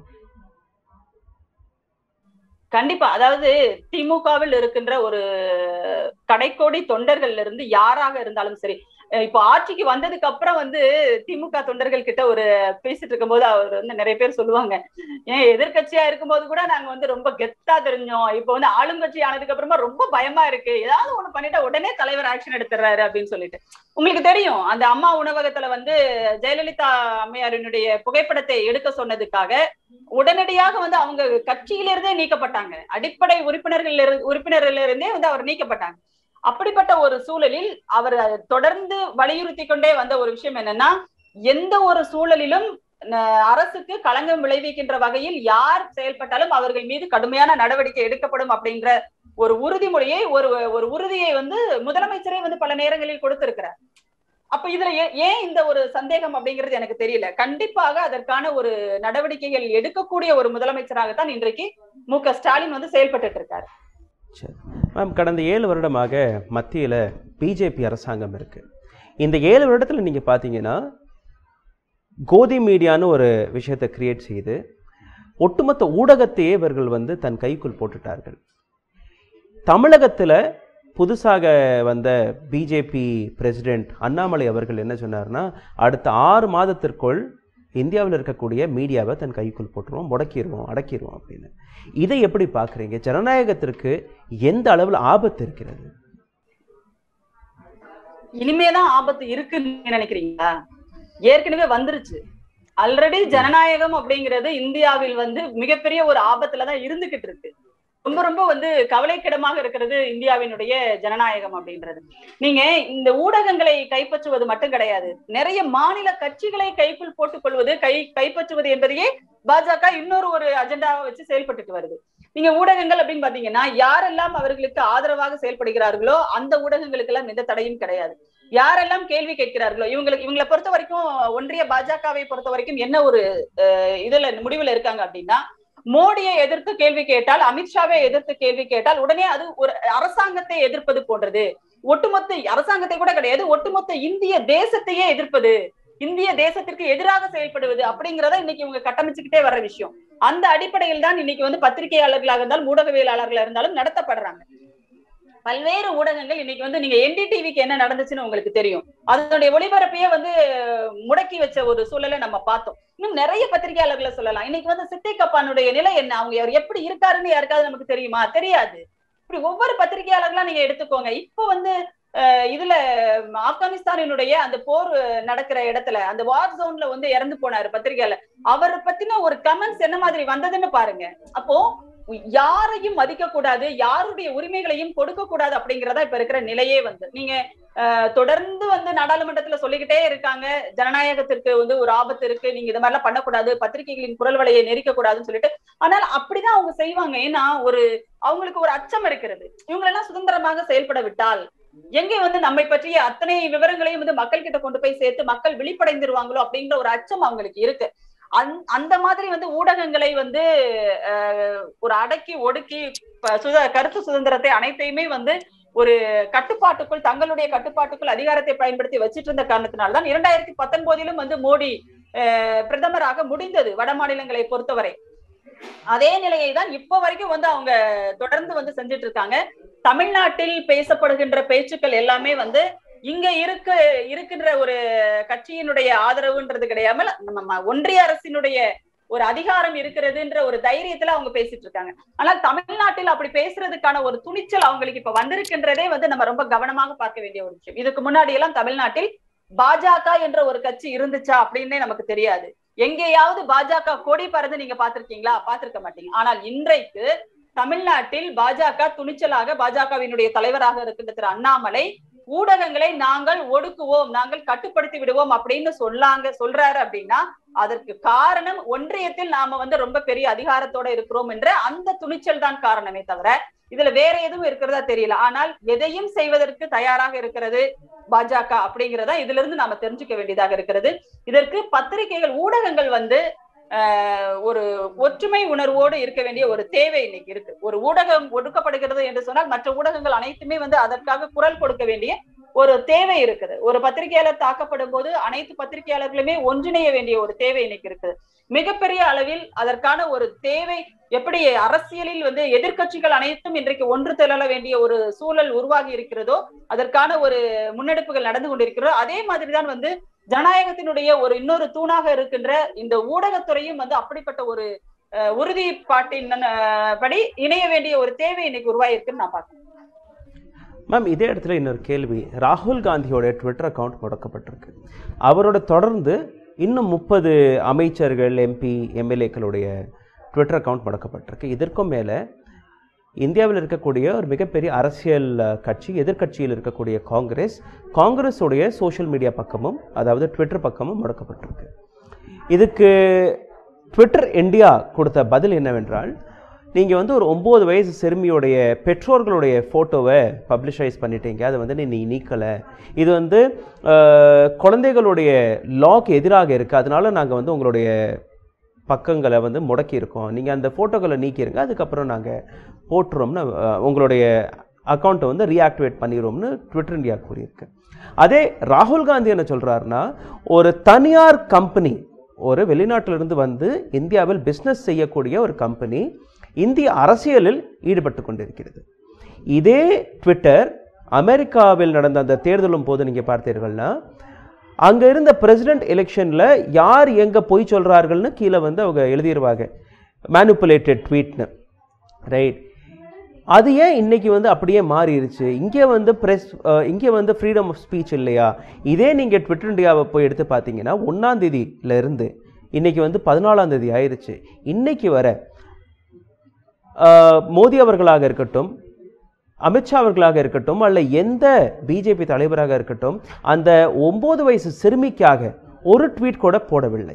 கண்டிப்பா அதாவது திமுகவில் இருக்கின்ற ஒரு கடைக்கோடி தொண்டர்கள்ல இருந்து யாராக இருந்தாலும் சரி அஹ் இப்போ ஆட்சிக்கு வந்ததுக்கு அப்புறம் வந்து திமுக தொண்டர்கள் கிட்ட ஒரு பேசிட்டு இருக்கும்போது அவர் வந்து நிறைய பேர் சொல்லுவாங்க ஏன் எதிர்க்கட்சியா இருக்கும்போது கூட நாங்க வந்து ரொம்ப கெத்தா தெரிஞ்சோம் இப்போ வந்து ஆளுங்கட்சி ஆனதுக்கு அப்புறமா ரொம்ப பயமா இருக்கு ஏதாவது ஒண்ணு பண்ணிட்டா உடனே தலைவர் ஆக்ஷன் எடுத்துறாரு அப்படின்னு சொல்லிட்டு உங்களுக்கு தெரியும் அந்த அம்மா உணவகத்துல வந்து ஜெயலலிதா அம்மையாரினுடைய புகைப்படத்தை எடுக்க சொன்னதுக்காக உடனடியாக வந்து அவங்க கட்சியிலிருந்தே நீக்கப்பட்டாங்க அடிப்படை உறுப்பினர்கள் உறுப்பினர்ல இருந்தே வந்து அவர் நீக்கப்பட்டாங்க அப்படிப்பட்ட ஒரு சூழலில் அவர் தொடர்ந்து வலியுறுத்தி கொண்டே வந்த ஒரு விஷயம் என்னன்னா எந்த ஒரு சூழலிலும் ந- அரசுக்கு களங்கம் விளைவிக்கின்ற வகையில் யார் செயல்பட்டாலும் அவர்கள் மீது கடுமையான நடவடிக்கை எடுக்கப்படும் அப்படின்ற ஒரு உறுதிமொழியை ஒரு ஒரு உறுதியை வந்து முதலமைச்சரே வந்து பல நேரங்களில் கொடுத்திருக்கிறார் அப்ப இதுல ஏ- ஏன் இந்த ஒரு சந்தேகம் அப்படிங்கிறது எனக்கு தெரியல கண்டிப்பாக அதற்கான ஒரு நடவடிக்கைகள் எடுக்கக்கூடிய ஒரு முதலமைச்சராகத்தான் இன்றைக்கு மு க ஸ்டாலின் வந்து செயல்பட்டுட்டு இருக்காரு சரி மேம் கடந்த ஏழு வருடமாக மத்தியில் பிஜேபி அரசாங்கம் இருக்குது இந்த ஏழு வருடத்தில் நீங்கள் பார்த்தீங்கன்னா கோதி மீடியான்னு ஒரு விஷயத்தை கிரியேட் செய்து ஒட்டுமொத்த ஊடகத்தையே இவர்கள் வந்து தன் கைக்குள் போட்டுட்டார்கள் தமிழகத்தில் புதுசாக வந்த பிஜேபி பிரசிடெண்ட் அண்ணாமலை அவர்கள் என்ன சொன்னார்னா அடுத்த ஆறு மாதத்திற்குள் இந்தியாவில் இருக்கக்கூடிய மீடியாவை தன் கைக்குள் போட்டுருவோம் முடக்கிடுவோம் அடக்கிடுவோம் அப்படின்னு இதை எப்படி பார்க்குறீங்க ஜனநாயகத்திற்கு எந்த அளவில் ஆபத்து இருக்கிறது இனிமேதான் ஆபத்து இருக்குன்னு நீங்க நினைக்கிறீங்களா ஏற்கனவே வந்துருச்சு ஆல்ரெடி ஜனநாயகம் அப்படிங்கிறது இந்தியாவில் வந்து மிகப்பெரிய ஒரு ஆபத்துலதான் இருந்துகிட்டு இருக்கு ரொம்ப ரொம்ப வந்து கவலைக்கிடமாக இருக்கிறது இந்தியாவினுடைய ஜனநாயகம் அப்படின்றது நீங்க இந்த ஊடகங்களை கைப்பற்றுவது மட்டும் கிடையாது நிறைய மாநில கட்சிகளை கைக்குள் போட்டுக் கொள்வது கை கைப்பற்றுவது என்பதையே பாஜக இன்னொரு ஒரு அஜெண்டாவை வச்சு செயல்பட்டுட்டு வருது நீங்க ஊடகங்கள் அப்படின்னு பாத்தீங்கன்னா யாரெல்லாம் அவர்களுக்கு ஆதரவாக செயல்படுகிறார்களோ அந்த ஊடகங்களுக்கு எல்லாம் எந்த தடையும் கிடையாது யாரெல்லாம் கேள்வி கேட்கிறார்களோ இவங்களுக்கு இவங்களை பொறுத்த வரைக்கும் ஒன்றிய பாஜகவை பொறுத்த வரைக்கும் என்ன ஒரு அஹ், இதுல முடிவுல இருக்காங்க அப்படின்னா மோடியை எதிர்த்து கேள்வி கேட்டால் அமித்ஷாவை எதிர்த்து கேள்வி கேட்டால் உடனே அது ஒரு அரசாங்கத்தை எதிர்ப்பது போன்றது ஒட்டுமொத்த அரசாங்கத்தை கூட கிடையாது ஒட்டுமொத்த இந்திய தேசத்தையே எதிர்ப்பது இந்திய தேசத்திற்கு எதிராக செயல்படுவது அப்படிங்கறத இன்னைக்கு இவங்க கட்டமைச்சுக்கிட்டே வர்ற விஷயம் அந்த அடிப்படையில் தான் இன்னைக்கு வந்து பத்திரிகையாளர்களாக இருந்தாலும் ஊடகவியலாளர்களாக இருந்தாலும் நடத்தப்படுறாங்க பல்வேறு ஊடகங்கள் இன்னைக்கு வந்து நீங்க என்டிடிவிக்கு என்ன நடந்துச்சுன்னு உங்களுக்கு தெரியும் அதனுடைய ஒளிபரப்பையே வந்து முடக்கி வச்ச ஒரு சூழலை நம்ம பார்த்தோம் இன்னும் நிறைய பத்திரிகையாளர்களை சொல்லலாம் இன்னைக்கு வந்து சித்தை கப்பானுடைய நிலை என்ன அவங்க அவர் எப்படி இருக்காருன்னு யாருக்காவது நமக்கு தெரியுமா தெரியாது இப்படி ஒவ்வொரு பத்திரிகையாளர்களா நீங்க எடுத்துக்கோங்க இப்போ வந்து அஹ், இதுல ஆப்கானிஸ்தானினுடைய அந்த போர் நடக்கிற இடத்துல அந்த வார் ஜோன்ல வந்து இறந்து போனாரு பத்திரிகையாளர் அவரை பத்தின ஒரு கமெண்ட்ஸ் என்ன மாதிரி வந்ததுன்னு பாருங்க அப்போ யாரையும் மதிக்க கூடாது யாருடைய உரிமைகளையும் கொடுக்க கூடாது அப்படிங்கறதா இப்ப இருக்கிற நிலையே வந்து நீங்க அஹ், தொடர்ந்து வந்து நாடாளுமன்றத்துல சொல்லிக்கிட்டே இருக்காங்க ஜனநாயகத்திற்கு வந்து ஒரு ஆபத்து இருக்கு நீங்க இது மாதிரிலாம் பண்ணக்கூடாது பத்திரிகைகளின் குரல் வலையை நெரிக்க கூடாதுன்னு சொல்லிட்டு ஆனால் அப்படிதான் அவங்க செய்வாங்க ஏன்னா ஒரு அவங்களுக்கு ஒரு அச்சம் இருக்கிறது இவங்களெல்லாம் சுதந்திரமாக செயல்பட விட்டால் எங்கே வந்து நம்மை பற்றிய அத்தனை விவரங்களையும் வந்து மக்கள் கிட்ட கொண்டு போய் சேர்த்து மக்கள் விழிப்படைந்துருவாங்களோ அப்படிங்கிற ஒரு அச்சம் அவங்களுக்கு இருக்கு அந்- அந்த மாதிரி வந்து ஊடகங்களை வந்து அஹ், ஒரு அடக்கி ஒடுக்கி ப- சுத கருத்து சுதந்திரத்தை அனைத்தையுமே வந்து ஒரு கட்டுப்பாட்டுக்குள் தங்களுடைய கட்டுப்பாட்டுக்குள் அதிகாரத்தை பயன்படுத்தி வச்சிட்டு இருந்த காரணத்தினால்தான் இரண்டாயிரத்தி பத்தொன்பதிலும் வந்து மோடி அஹ், பிரதமராக முடிந்தது வட மாநிலங்களை பொறுத்தவரை அதே நிலையை தான் இப்ப வரைக்கும் வந்து அவங்க தொடர்ந்து வந்து செஞ்சுட்டு இருக்காங்க தமிழ்நாட்டில் பேசப்படுகின்ற பேச்சுக்கள் எல்லாமே வந்து இங்க இருக்க இருக்கின்ற ஒரு கட்சியினுடைய ஆதரவுன்றது கிடையாமல் நம்ம ம- ஒன்றிய அரசினுடைய ஒரு அதிகாரம் இருக்கிறதுன்ற ஒரு தைரியத்துல அவங்க பேசிட்டு இருக்காங்க ஆனால் தமிழ்நாட்டில் அப்படி பேசுறதுக்கான ஒரு துணிச்சல் அவங்களுக்கு இப்ப வந்திருக்கின்றதே வந்து நம்ம ரொம்ப கவனமாக பார்க்க வேண்டிய ஒரு விஷயம் இதுக்கு முன்னாடி எல்லாம் தமிழ்நாட்டில் பாஜக என்ற ஒரு கட்சி இருந்துச்சா அப்படின்னே நமக்கு தெரியாது எங்கேயாவது பாஜக கொடி பறந்து நீங்க பாத்திருக்கீங்களா பாத்திருக்க மாட்டீங்க ஆனால் இன்றைக்கு தமிழ்நாட்டில் பாஜக துணிச்சலாக பாஜகவினுடைய தலைவராக இருக்கின்ற திரு அண்ணாமலை ஊடகங்களை நாங்கள் ஒடுக்குவோம் நாங்கள் கட்டுப்படுத்தி விடுவோம் அப்படின்னு சொல்லாங்க சொல்றாரு அப்படின்னா அதற்கு காரணம் ஒன்றியத்தில் நாம வந்து ரொம்ப பெரிய அதிகாரத்தோட இருக்கிறோம் என்ற அந்த துணிச்சல் தான் காரணமே தவிர இதுல வேற எதுவும் இருக்கிறதா தெரியல ஆனால் எதையும் செய்வதற்கு தயாராக இருக்கிறது பாஜக அப்படிங்கிறதா இதுல இருந்து நாம தெரிஞ்சுக்க வேண்டியதாக இருக்கிறது இதற்கு பத்திரிகைகள் ஊடகங்கள் வந்து ஆஹ், ஒரு ஒற்றுமை உணர்வோடு இருக்க வேண்டிய ஒரு தேவை இன்னைக்கு இருக்கு ஒரு ஊடகம் ஒடுக்கப்படுகிறது என்று சொன்னால் மற்ற ஊடகங்கள் அனைத்துமே வந்து அதற்காக குரல் கொடுக்க வேண்டிய ஒரு தேவை இருக்குது ஒரு பத்திரிகையாளர் தாக்கப்படும் போது அனைத்து பத்திரிகையாளர்களுமே ஒன்றிணைய வேண்டிய ஒரு தேவை இன்னைக்கு இருக்குது மிகப்பெரிய அளவில் அதற்கான ஒரு தேவை எப்படி அரசியலில் வந்து எதிர்க்கட்சிகள் அனைத்தும் இன்றைக்கு ஒன்று திரள வேண்டிய ஒரு சூழல் உருவாகி இருக்கிறதோ அதற்கான ஒரு முன்னெடுப்புகள் நடந்து கொண்டிருக்கிறதோ அதே மாதிரிதான் வந்து ஜனநாயகத்தினுடைய ஒரு இன்னொரு தூணாக இருக்கின்ற இந்த ஊடகத்துறையும் வந்து அப்படிப்பட்ட ஒரு அஹ், உறுதிப்பாட்டின் அஹ், படி இணைய வேண்டிய ஒரு தேவை இன்னைக்கு உருவாயிருக்குன்னு நான் பார்க்கிறேன் மேம் இதே இடத்துல இன்னொரு கேள்வி ராகுல் காந்தியோட ட்விட்டர் அக்கவுண்ட் முடக்கப்பட்டிருக்கு அவரோட தொடர்ந்து இன்னும் முப்பது அமைச்சர்கள் எம்பி எம்எல்ஏக்களுடைய ட்விட்டர் அக்கவுண்ட் முடக்கப்பட்டிருக்கு இதற்கும் மேலே இந்தியாவில் இருக்கக்கூடிய ஒரு மிகப்பெரிய அரசியல் அஹ், கட்சி எதிர்க்கட்சியில் இருக்கக்கூடிய காங்கிரஸ் காங்கிரஸுடைய சோஷியல் மீடியா பக்கமும் அதாவது ட்விட்டர் பக்கமும் முடக்கப்பட்டிருக்கு இதுக்கு ட்விட்டர் இந்தியா கொடுத்த பதில் என்னவென்றால் நீங்கள் வந்து ஒரு ஒம்பது வயசு சிறுமியோடைய பெற்றோர்களுடைய ஃபோட்டோவை பப்ளிஷைஸ் பண்ணிட்டீங்க அதை வந்து நீ நீக்கலை இது வந்து அஹ், குழந்தைகளுடைய லாக்கு எதிராக இருக்குது அதனால நாங்கள் வந்து உங்களுடைய பக்கங்களை வந்து முடக்கி இருக்கோம் நீங்கள் அந்த ஃபோட்டோக்களை நீக்கிருங்க அதுக்கப்புறம் நாங்கள் போட்டுறோம்னு அஹ், உங்களுடைய அக்கௌண்ட்டை வந்து ரீஆக்டிவேட் பண்ணிடுவோம்னு ட்விட்டர் இந்தியா கூறியிருக்கு அதே ராகுல் காந்தி என்ன சொல்கிறாருன்னா ஒரு தனியார் கம்பெனி ஒரு வெளிநாட்டிலிருந்து வந்து இந்தியாவில் பிஸ்னஸ் செய்யக்கூடிய ஒரு கம்பெனி இந்திய அரசியலில் ஈடுபட்டு கொண்டிருக்கிறது இதே ட்விட்டர் அமெரிக்காவில் நடந்த அந்த தேர்தலும் போது நீங்கள் பார்த்தீர்கள்னா அங்கே இருந்த பிரசிடென்ட் எலெக்ஷனில் யார் எங்கே பொய் சொல்கிறார்கள்னு கீழே வந்து அவங்க எழுதிடுவாங்க மேனுப்புலேட்டட் ட்வீட்னு ரைட் அது ஏன் இன்னைக்கு வந்து அப்படியே மாறிடுச்சு இங்கே வந்து ப்ரெஸ் இங்கே வந்து ஃப்ரீடம் ஆஃப் ஸ்பீச் இல்லையா இதே நீங்கள் ட்விட்டர் இந்தியாவை போய் எடுத்து பார்த்தீங்கன்னா ஒன்றாம் தேதியில இருந்து இன்னைக்கு வந்து பதினாலாம் தேதி ஆயிருச்சு இன்னைக்கு வர அஹ், மோடி அவர்களாக இருக்கட்டும் அமித்ஷா அவர்களாக இருக்கட்டும் அல்ல எந்த பிஜேபி தலைவராக இருக்கட்டும் அந்த ஒன்பது வயசு சிறுமிக்காக ஒரு ட்வீட் கூட போடவில்லை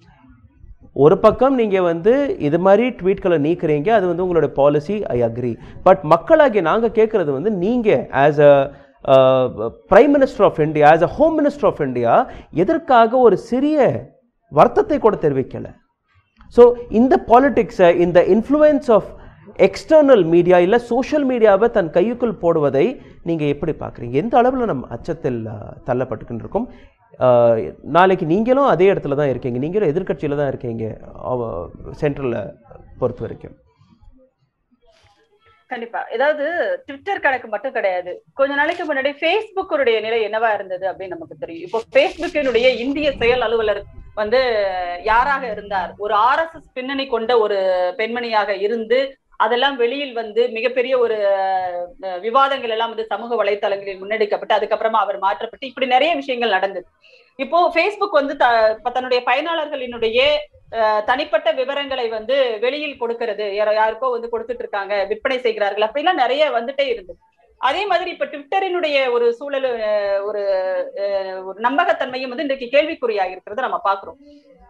ஒரு பக்கம் நீங்கள் வந்து இது மாதிரி ட்வீட்களை நீக்குறீங்க அது வந்து உங்களோட பாலிசி ஐ அக்ரி பட் மக்களாகிய நாங்கள் கேட்குறது வந்து நீங்கள் as a prime minister of India as a home minister of India எதற்காக ஒரு சிறிய வருத்தத்தை கூட தெரிவிக்கலை ஸோ இந்த பாலிடிக்ஸை இந்த இன்ஃப்ளூயன்ஸ் ஆஃப் எக்ஸ்டர்னல் மீடியா இல்லை சோஷியல் மீடியாவை தன் கையுக்குள் போடுவதை நீங்கள் எப்படி பார்க்குறீங்க எந்த அளவில் நம்ம அச்சத்தில் அஹ், தள்ளப்பட்டுக்கிட்டு இருக்கோம் அஹ், நாளைக்கு நீங்களும் அதே இடத்துல தான் இருக்கீங்க நீங்களும் எதிர்க்கட்சியில் தான் இருக்கீங்க சென்ட்ரலில் பொறுத்த வரைக்கும் கண்டிப்பா ஏதாவது ட்விட்டர் கணக்கு மட்டும் கிடையாது கொஞ்ச நாளைக்கு முன்னாடி ஃபேஸ்புக்குடைய நிலை என்னவா இருந்தது அப்படின்னு நமக்கு தெரியும் இப்போ ஃபேஸ்புக்கினுடைய இந்திய செயல் அலுவலர் வந்து யாராக இருந்தார் ஒரு ஆர்எஸ்எஸ் பின்னணி கொண்ட ஒரு பெண்மணியாக இருந்து அதெல்லாம் வெளியில் வந்து மிகப்பெரிய ஒரு அஹ், விவாதங்கள் எல்லாம் வந்து சமூக வலைத்தளங்களில் முன்னெடுக்கப்பட்டு அதுக்கப்புறமா அவர் மாற்றப்பட்டு இப்படி நிறைய விஷயங்கள் நடந்தது இப்போ ஃபேஸ்புக் வந்து த- தன்னுடைய பயனாளர்களினுடைய அஹ், தனிப்பட்ட விவரங்களை வந்து வெளியில் கொடுக்கிறது யாரோ யாருக்கோ வந்து கொடுத்துட்டு இருக்காங்க விற்பனை செய்கிறார்கள் அப்படிலாம் நிறைய வந்துட்டே இருந்தது அதே மாதிரி இப்ப ட்விட்டரினுடைய ஒரு சூழல் அஹ், ஒரு அஹ், ஒரு நம்பகத்தன்மையும் வந்து இன்றைக்கு கேள்விக்குறியாக இருக்கிறது நம்ம பாக்குறோம்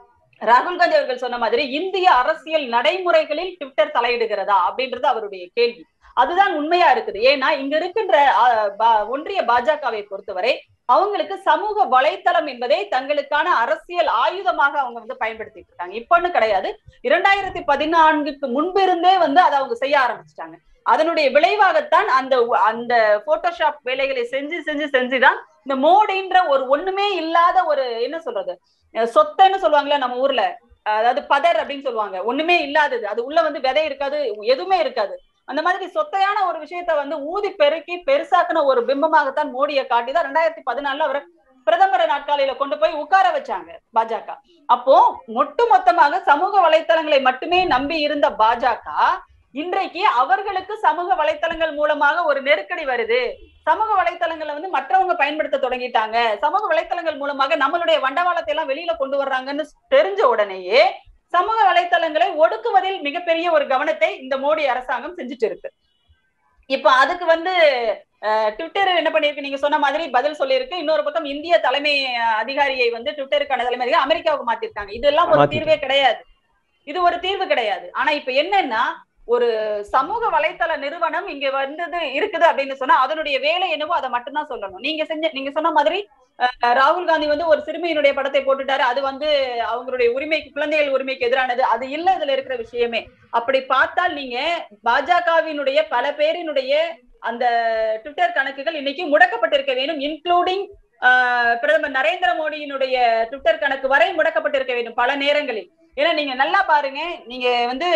ராகுல் காந்தி அவர்கள் சொன்ன மாதிரி இந்திய அரசியல் நடைமுறைகளில் ட்விட்டர் தலையிடுகிறதா அப்படின்றது அவருடைய கேள்வி அதுதான் உண்மையா இருக்குது ஏன்னா இங்க இருக்கின்ற அஹ், பா- ஒன்றிய பாஜகவை பொறுத்தவரை அவங்களுக்கு சமூக வலைத்தளம் என்பதை தங்களுக்கான அரசியல் ஆயுதமாக அவங்க வந்து பயன்படுத்திட்டு இருக்காங்க இப்பன்னு கிடையாது இரண்டாயிரத்தி பதினான்குக்கு முன்பிருந்தே வந்து அதை அவங்க செய்ய ஆரம்பிச்சிட்டாங்க அதனுடைய விளைவாகத்தான் அந்த உ- அந்த போட்டோஷாப் வேலைகளை செஞ்சு செஞ்சு செஞ்சுதான் இந்த மோடின்ற ஒரு ஒண்ணுமே இல்லாத ஒரு என்ன சொல்றது அஹ் சொத்தைன்னு சொல்லுவாங்கல்ல நம்ம ஊர்ல அதாவது பதர் அப்படின்னு சொல்லுவாங்க ஒண்ணுமே இல்லாதது அது உள்ள வந்து விதை இருக்காது எதுவுமே இருக்காது அந்த மாதிரி சொத்தையான ஒரு விஷயத்த வந்து ஊதி பெருக்கி பெருசாக்குன ஒரு பிம்பமாகத்தான் மோடியை காட்டிதான் ரெண்டாயிரத்தி பதினாலுல அவரை பிரதமர் நாட்காலியில கொண்டு போய் உட்கார வச்சாங்க பாஜக அப்போ ஒட்டு மொத்தமாக சமூக வலைத்தளங்களை மட்டுமே நம்பி இருந்த பாஜக இன்றைக்கு அவர்களுக்கு சமூக வலைத்தளங்கள் மூலமாக ஒரு நெருக்கடி வருது சமூக வலைத்தளங்களை வந்து மற்றவங்க பயன்படுத்த தொடங்கிட்டாங்க சமூக வலைத்தளங்கள் மூலமாக நம்மளுடைய வண்டவாளத்தை எல்லாம் வெளியில கொண்டு வர்றாங்கன்னு தெரிஞ்ச உடனேயே சமூக வலைத்தளங்களை ஒடுக்குவதில் மிகப்பெரிய ஒரு கவனத்தை இந்த மோடி அரசாங்கம் செஞ்சுட்டு இருக்கு இப்ப அதுக்கு வந்து அஹ், ட்விட்டர் என்ன பண்ணிருக்கு நீங்க சொன்ன மாதிரி பதில் சொல்லியிருக்கு இன்னொரு பக்கம் இந்திய தலைமை அஹ், அதிகாரியை வந்து ட்விட்டருக்கான தலைமை அதிகாரி அமெரிக்காவுக்கு மாத்திருக்காங்க இதெல்லாம் ஒரு மாத்திட்டாங்க. தீர்வே கிடையாது இது ஒரு தீர்வு கிடையாது ஆனா இப்ப என்னன்னா ஒரு சமூக வலைத்தள நிறுவனம் இங்க வந்தது இருக்குது அப்படின்னு சொன்னா அதனுடைய வேலை என்னவோ அதை மட்டும்தான் சொல்லணும் நீங்க செஞ்ச நீங்க சொன்ன மாதிரி அஹ், ராகுல் காந்தி வந்து ஒரு சிறுமியினுடைய படத்தை போட்டுட்டாரு அது வந்து அவங்களுடைய உரிமைக்கு குழந்தைகள் உரிமைக்கு எதிரானது அது இல்ல இதுல இருக்கிற விஷயமே அப்படி பார்த்தால் நீங்க பாஜகவினுடைய பல பேரினுடைய அந்த ட்விட்டர் கணக்குகள் இன்னைக்கு முடக்கப்பட்டிருக்க வேண்டும் இன்க்ளூடிங் பிரதமர் நரேந்திர மோடியினுடைய ட்விட்டர் கணக்கு வரை முடக்கப்பட்டிருக்க வேண்டும் பல நேரங்களில் ஏன்னா நீங்க நல்லா பாருங்க நீங்க வந்து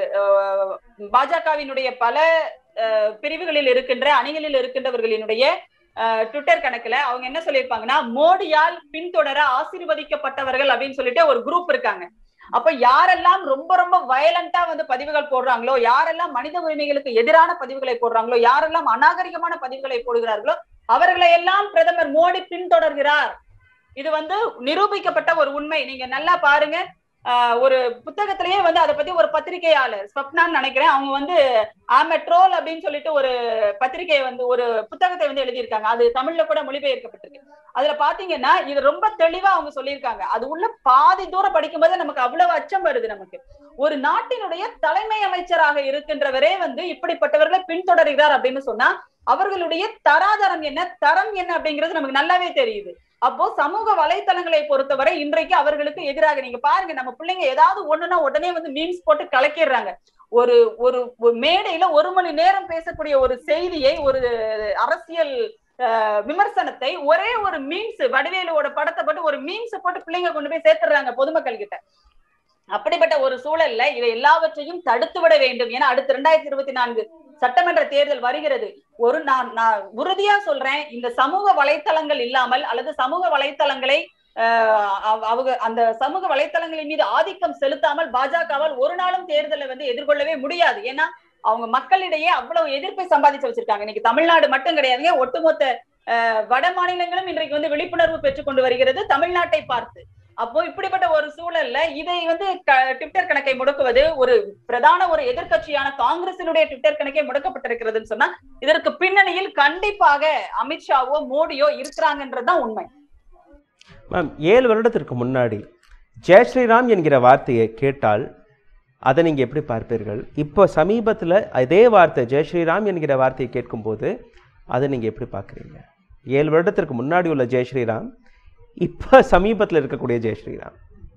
அஹ், பாஜகவினுடைய பல அஹ், பிரிவுகளில் இருக்கின்ற அணிகளில் இருக்கின்றவர்களினுடைய அஹ், ட்விட்டர் கணக்குல அவங்க என்ன சொல்லியிருப்பாங்கன்னா மோடியால் பின்தொடர ஆசீர்வதிக்கப்பட்டவர்கள் அப்படின்னு சொல்லிட்டு ஒரு குரூப் இருக்காங்க அப்ப யாரெல்லாம் ரொம்ப ரொம்ப வயலண்டா வந்து பதிவுகள் போடுறாங்களோ யாரெல்லாம் மனித உரிமைகளுக்கு எதிரான பதிவுகளை போடுறாங்களோ யாரெல்லாம் அநாகரிகமான பதிவுகளை போடுகிறார்களோ அவர்களை எல்லாம் பிரதமர் மோடி பின்தொடர்கிறார் இது வந்து நிரூபிக்கப்பட்ட ஒரு உண்மை நீங்க நல்லா பாருங்க ஆஹ் ஒரு புத்தகத்திலேயே வந்து அதை பத்தி ஒரு பத்திரிகையாளர் ஸ்வப்னான்னு நினைக்கிறேன் அவங்க வந்து ஆமெட்ரோல் அப்படின்னு சொல்லிட்டு ஒரு பத்திரிகையை வந்து ஒரு புத்தகத்தை வந்து எழுதியிருக்காங்க அது தமிழ்ல கூட மொழிபெயர்க்கப்பட்டிருக்கு அதுல பாத்தீங்கன்னா இது ரொம்ப தெளிவா அவங்க சொல்லியிருக்காங்க அது உள்ள பாதி தூரம் படிக்கும்போது நமக்கு அவ்வளவு அச்சம் வருது நமக்கு ஒரு நாட்டினுடைய தலைமை அமைச்சராக இருக்கின்றவரே வந்து இப்படிப்பட்டவர்களை பின்தொடர்கிறார் அப்படின்னு சொன்னா அவர்களுடைய தராதரம் என்ன தரம் என்ன அப்படிங்கிறது நமக்கு நல்லாவே தெரியுது அப்போ சமூக வலைத்தளங்களை பொறுத்தவரை இன்றைக்கு அவர்களுக்கு எதிராக நீங்க பாருங்க நம்ம பிள்ளைங்க ஏதாவது ஒண்ணுன்னா உடனே வந்து மீம்ஸ் போட்டு கலக்கிடுறாங்க ஒரு ஒரு ஒரு மேடையில ஒரு மணி நேரம் பேசக்கூடிய ஒரு செய்தியை ஒரு அரசியல் அஹ், விமர்சனத்தை ஒரே ஒரு மீம்ஸ் வடிவேலுவோட படத்தை போட்டு ஒரு மீம்ஸ் போட்டு பிள்ளைங்க கொண்டு போய் சேர்த்துறாங்க பொதுமக்கள் கிட்ட அப்படிப்பட்ட ஒரு சூழல்ல இதை எல்லாவற்றையும் தடுத்து விட வேண்டும் ஏன்னா அடுத்து ரெண்டாயிரத்தி இருபத்தி நான்கு சட்டமன்ற தேர்தல் வருகிறது ஒரு நான் நான் உறுதியா சொல்றேன் இந்த சமூக வலைத்தளங்கள் இல்லாமல் அல்லது சமூக வலைத்தளங்களை ஆஹ் அவ- அவங்க அந்த சமூக வலைத்தளங்களின் மீது ஆதிக்கம் செலுத்தாமல் பாஜகவால் ஒரு நாளும் தேர்தலை வந்து எதிர்கொள்ளவே முடியாது ஏன்னா அவங்க மக்களிடையே அவ்வளவு எதிர்ப்பை சம்பாதிச்சு வச்சிருக்காங்க இன்னைக்கு தமிழ்நாடு மட்டும் கிடையாதுங்க ஒட்டுமொத்த ஆஹ் வட மாநிலங்களும் இன்றைக்கு வந்து விழிப்புணர்வு பெற்றுக் கொண்டு வருகிறது தமிழ்நாட்டை பார்த்து அப்போ இப்படிப்பட்ட ஒரு சூழல்ல இதை வந்து க- ட்விட்டர் கணக்கை முடக்குவது ஒரு பிரதான ஒரு எதிர்க்கட்சியான காங்கிரசினுடைய ட்விட்டர் கணக்கே முடக்கப்பட்டிருக்கிறதுன்னு சொன்னா இதற்கு பின்னணியில் கண்டிப்பாக அமித்ஷாவோ மோடியோ இருக்கிறாங்கன்றதுதான் உண்மை மேம் ஏழு வருடத்திற்கு முன்னாடி ஜெய் ஸ்ரீராம் என்கிற வார்த்தையை கேட்டால் அதை நீங்கள் எப்படி பார்ப்பீர்கள் இப்போ சமீபத்தில் அதே வார்த்தை ஜெய் ஸ்ரீராம் என்கிற வார்த்தையை கேட்கும்போது அதை நீங்கள் எப்படி பார்க்குறீங்க ஏழு வருடத்திற்கு முன்னாடி உள்ள ஜெய் ஸ்ரீராம் இப்போ சமீபத்தில் இருக்கக்கூடிய ஜெய் ஸ்ரீராம்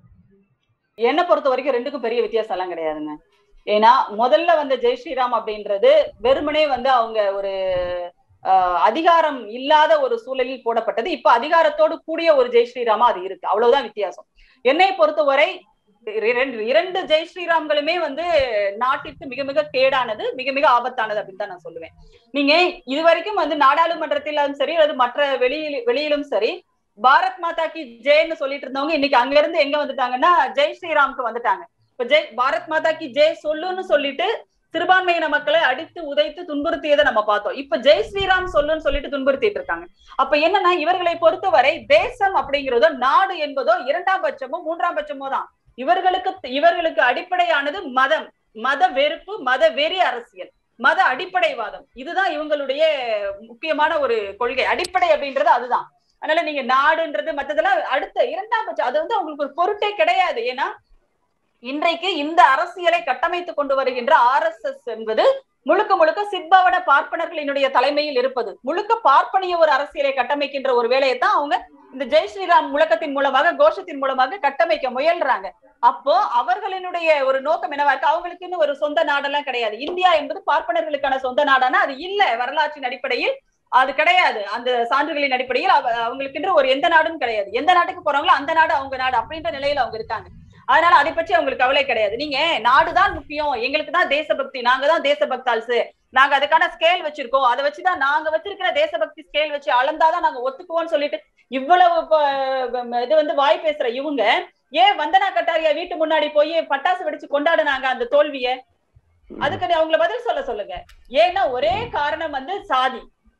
என்னை பொறுத்த வரைக்கும் ரெண்டுக்கும் பெரிய வித்தியாசம் எல்லாம் கிடையாதுங்க ஏன்னா முதல்ல வந்த ஜெய் ஸ்ரீராம் அப்படின்றது வெறுமனே வந்து அவங்க ஒரு ஆஹ், அதிகாரம் இல்லாத ஒரு சூழலில் போடப்பட்டது இப்ப அதிகாரத்தோடு கூடிய ஒரு ஜெய் ஸ்ரீராமா அது இருக்கு அவ்வளவுதான் வித்தியாசம் என்னை பொறுத்தவரை இரண்டு இரண்டு ஜெய் ஸ்ரீராம்களுமே வந்து நாட்டிற்கு மிக மிக கேடானது மிக மிக ஆபத்தானது அப்படின்னு தான் நான் சொல்லுவேன் நீங்க இதுவரைக்கும் வந்து நாடாளுமன்றத்திலும் சரி அல்லது மற்ற வெளியில் வெளியிலும் சரி பாரத் மாதா கி ஜெய்ன்னு சொல்லிட்டு இருந்தவங்க இன்னைக்கு அங்க இருந்து எங்க வந்துட்டாங்கன்னா ஜெய் ஸ்ரீராம்க்கு வந்துட்டாங்க இப்ப ஜெய் பாரத் மாதா கி ஜெய் சொல்லுன்னு சொல்லிட்டு சிறுபான்மையின மக்களை அடித்து உதைத்து துன்புறுத்தியதை நம்ம பார்த்தோம் இப்ப ஜெய் ஸ்ரீராம் சொல்லுன்னு சொல்லிட்டு துன்புறுத்திட்டு இருக்காங்க அப்ப என்னன்னா இவர்களை பொறுத்தவரை தேசம் அப்படிங்கிறதோ நாடு என்பதோ இரண்டாம் பட்சமோ மூன்றாம் பட்சமோ தான் இவர்களுக்கு இவர்களுக்கு அடிப்படையானது மதம் மத வெறுப்பு மத வெறி அரசியல் மத அடிப்படைவாதம் இதுதான் இவங்களுடைய முக்கியமான ஒரு கொள்கை அடிப்படை அப்படின்றது அதுதான் அதனால நீங்க நாடுன்றது மத்ததெல்லாம் அடுத்த இரண்டாம் பட்சம் அது வந்து அவங்களுக்கு ஒரு பொருட்டே கிடையாது ஏன்னா இன்றைக்கு இந்த அரசியலை கட்டமைத்து கொண்டு வருகின்ற ஆர் எஸ் எஸ் என்பது முழுக்க முழுக்க சித்பவன பார்ப்பனர்களினுடைய தலைமையில் இருப்பது முழுக்க பார்ப்பனிய ஒரு அரசியலை கட்டமைக்கின்ற ஒரு வேலையை தான் அவங்க இந்த ஜெய் ஸ்ரீராம் முழக்கத்தின் மூலமாக கோஷத்தின் மூலமாக கட்டமைக்க முயல்றாங்க அப்போ அவர்களினுடைய ஒரு நோக்கம் என்னவா இருக்கு அவங்களுக்குன்னு ஒரு சொந்த நாடெல்லாம் கிடையாது இந்தியா என்பது பார்ப்பனர்களுக்கான சொந்த நாடானா அது இல்ல வரலாற்றின் அடிப்படையில் அது கிடையாது அந்த சான்றுகளின் அடிப்படையில் அவ- அவங்களுக்குன்ற ஒரு எந்த நாடும் கிடையாது எந்த நாட்டுக்கு போறாங்களோ அந்த நாடு அவங்க நாடு அப்படின்ற நிலையில அவங்க இருக்காங்க அதனால அதை பற்றி அவங்களுக்கு கவலை கிடையாது நீங்க நாடுதான் முக்கியம் எங்களுக்கு தான் தேசபக்தி நாங்க தான் தேசபக்தால்ஸ் நாங்க அதுக்கான ஸ்கேல் வச்சிருக்கோம் அதை வச்சுதான் நாங்க வச்சிருக்கிற தேசபக்தி ஸ்கேல் வச்சு அளந்தாதான் நாங்க ஒத்துக்குவோம்னு சொல்லிட்டு இவ்வளவு ப- இது வந்து வாய் பேசுற இவங்க ஏன் வந்தனா கட்டாரியா வீட்டு முன்னாடி போய் பட்டாசு வெடிச்சு கொண்டாடுனாங்க அந்த தோல்விய அதுக்கு நீ அவங்கள பதில் சொல்ல சொல்லுங்க ஏன்னா ஒரே காரணம் வந்து சாதி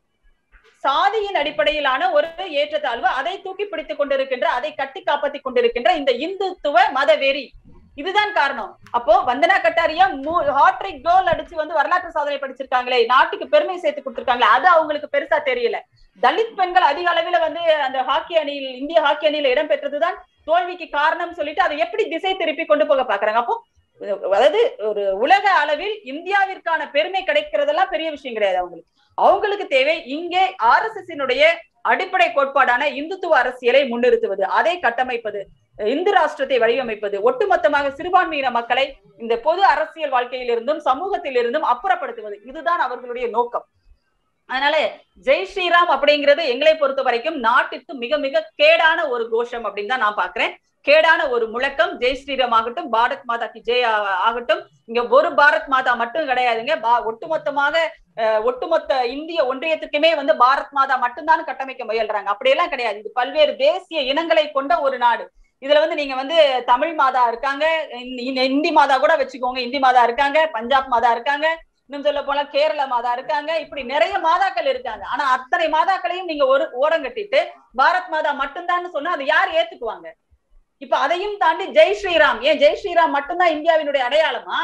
சாதியின் அடிப்படையிலான ஒரு ஏற்றத்தாழ்வு அதை தூக்கி பிடித்துக் கொண்டிருக்கின்ற அதை கட்டி காப்பாத்தி கொண்டிருக்கின்ற இந்த இந்துத்துவ மத வெறி இதுதான் காரணம் அப்போ வந்தனா கட்டாரியா ஹாட்ரிக் கோல் அடிச்சு வந்து வரலாற்று சாதனை படிச்சிருக்காங்களே நாட்டுக்கு பெருமை சேர்த்து கொடுத்திருக்காங்களே அது அவங்களுக்கு பெருசா தெரியல தலித் பெண்கள் அதிக அளவில் வந்து அந்த ஹாக்கி அணியில் இந்திய ஹாக்கி அணியில இடம் பெற்றதுதான் தோல்விக்கு காரணம் சொல்லிட்டு அதை எப்படி திசை திருப்பி கொண்டு போக பாக்குறாங்க அப்போ அதாவது ஒரு உலக அளவில் இந்தியாவிற்கான பெருமை கிடைக்கிறதெல்லாம் பெரிய விஷயம் கிடையாது அவங்களுக்கு அவங்களுக்கு தேவை இங்கே ஆர் எஸ் அடிப்படை கோட்பாடான இந்துத்துவ அரசியலை முன்னிறுத்துவது அதை கட்டமைப்பது இந்து ராஷ்டிரத்தை வடிவமைப்பது ஒட்டுமொத்தமாக சிறுபான்மையின மக்களை இந்த பொது அரசியல் வாழ்க்கையிலிருந்தும் சமூகத்திலிருந்தும் அப்புறப்படுத்துவது இதுதான் அவர்களுடைய நோக்கம் அதனால ஜெய் ஸ்ரீராம் அப்படிங்கிறது எங்களை பொறுத்த வரைக்கும் நாட்டிற்கு மிக மிக கேடான ஒரு கோஷம் அப்படின்னு தான் நான் பாக்குறேன் கேடான ஒரு முழக்கம் ஜெய் ஸ்ரீராம் ஆகட்டும் பாரத் மாதா கி ஜெய் ஆ- ஆகட்டும் இங்க ஒரு பாரத் மாதா மட்டும் கிடையாதுங்க பா- ஒட்டுமொத்தமாக அஹ், ஒட்டுமொத்த இந்திய ஒன்றியத்துக்குமே வந்து பாரத் மாதா மட்டும்தான் கட்டமைக்க முயல்றாங்க அப்படியெல்லாம் கிடையாது இது பல்வேறு தேசிய இனங்களை கொண்ட ஒரு நாடு இதுல வந்து நீங்க வந்து தமிழ் மாதா இருக்காங்க இந்தி- இந்தி- இந்தி மாதா கூட வச்சுக்கோங்க இந்தி மாதா இருக்காங்க பஞ்சாப் மாதா இருக்காங்க இன்னும் சொல்ல போனா கேரள மாதா இருக்காங்க இப்படி நிறைய மாதாக்கள் இருக்காங்க ஆனா அத்தனை மாதாக்களையும் நீங்க ஒரு ஓரம் கட்டிட்டு பாரத் மாதா மட்டும்தான் சொன்னா அது யார் ஏத்துக்குவாங்க இப்ப அதையும் தாண்டி ஜெய் ஸ்ரீராம் ஏன் ஜெய் ஸ்ரீராம் மட்டும்தான் இந்தியாவினுடைய அடையாளமா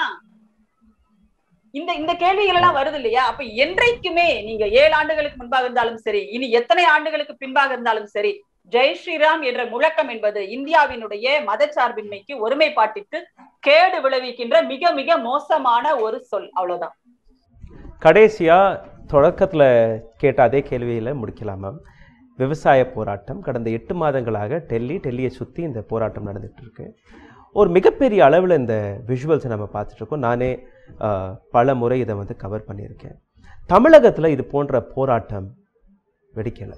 இந்த இந்த கேள்விகள் எல்லாம் வருது இல்லையா அப்ப என்றைக்குமே நீங்க ஏழு ஆண்டுகளுக்கு முன்பாக இருந்தாலும் சரி இனி எத்தனை ஆண்டுகளுக்கு பின்பாக இருந்தாலும் சரி ஜெய் ஸ்ரீராம் என்ற முழக்கம் என்பது இந்தியாவினுடைய மதச்சார்பின்மைக்கு ஒருமைப்பாட்டிற்கு கேடு விளைவிக்கின்ற மிக மிக மோசமான ஒரு சொல் அவ்வளவுதான் கடைசியாக தொடக்கத்தில் கேட்ட அதே கேள்வியில் முடிக்கலாம் மேம் விவசாய போராட்டம் கடந்த எட்டு மாதங்களாக டெல்லி டெல்லியை சுற்றி இந்த போராட்டம் நடந்துட்டு இருக்கு ஒரு மிகப்பெரிய அளவில் இந்த விஷுவல்ஸை நம்ம பார்த்துட்டு இருக்கோம் நானே ஆஹ், பல முறை இதை வந்து கவர் பண்ணியிருக்கேன் தமிழகத்தில் இது போன்ற போராட்டம் வெடிக்கலை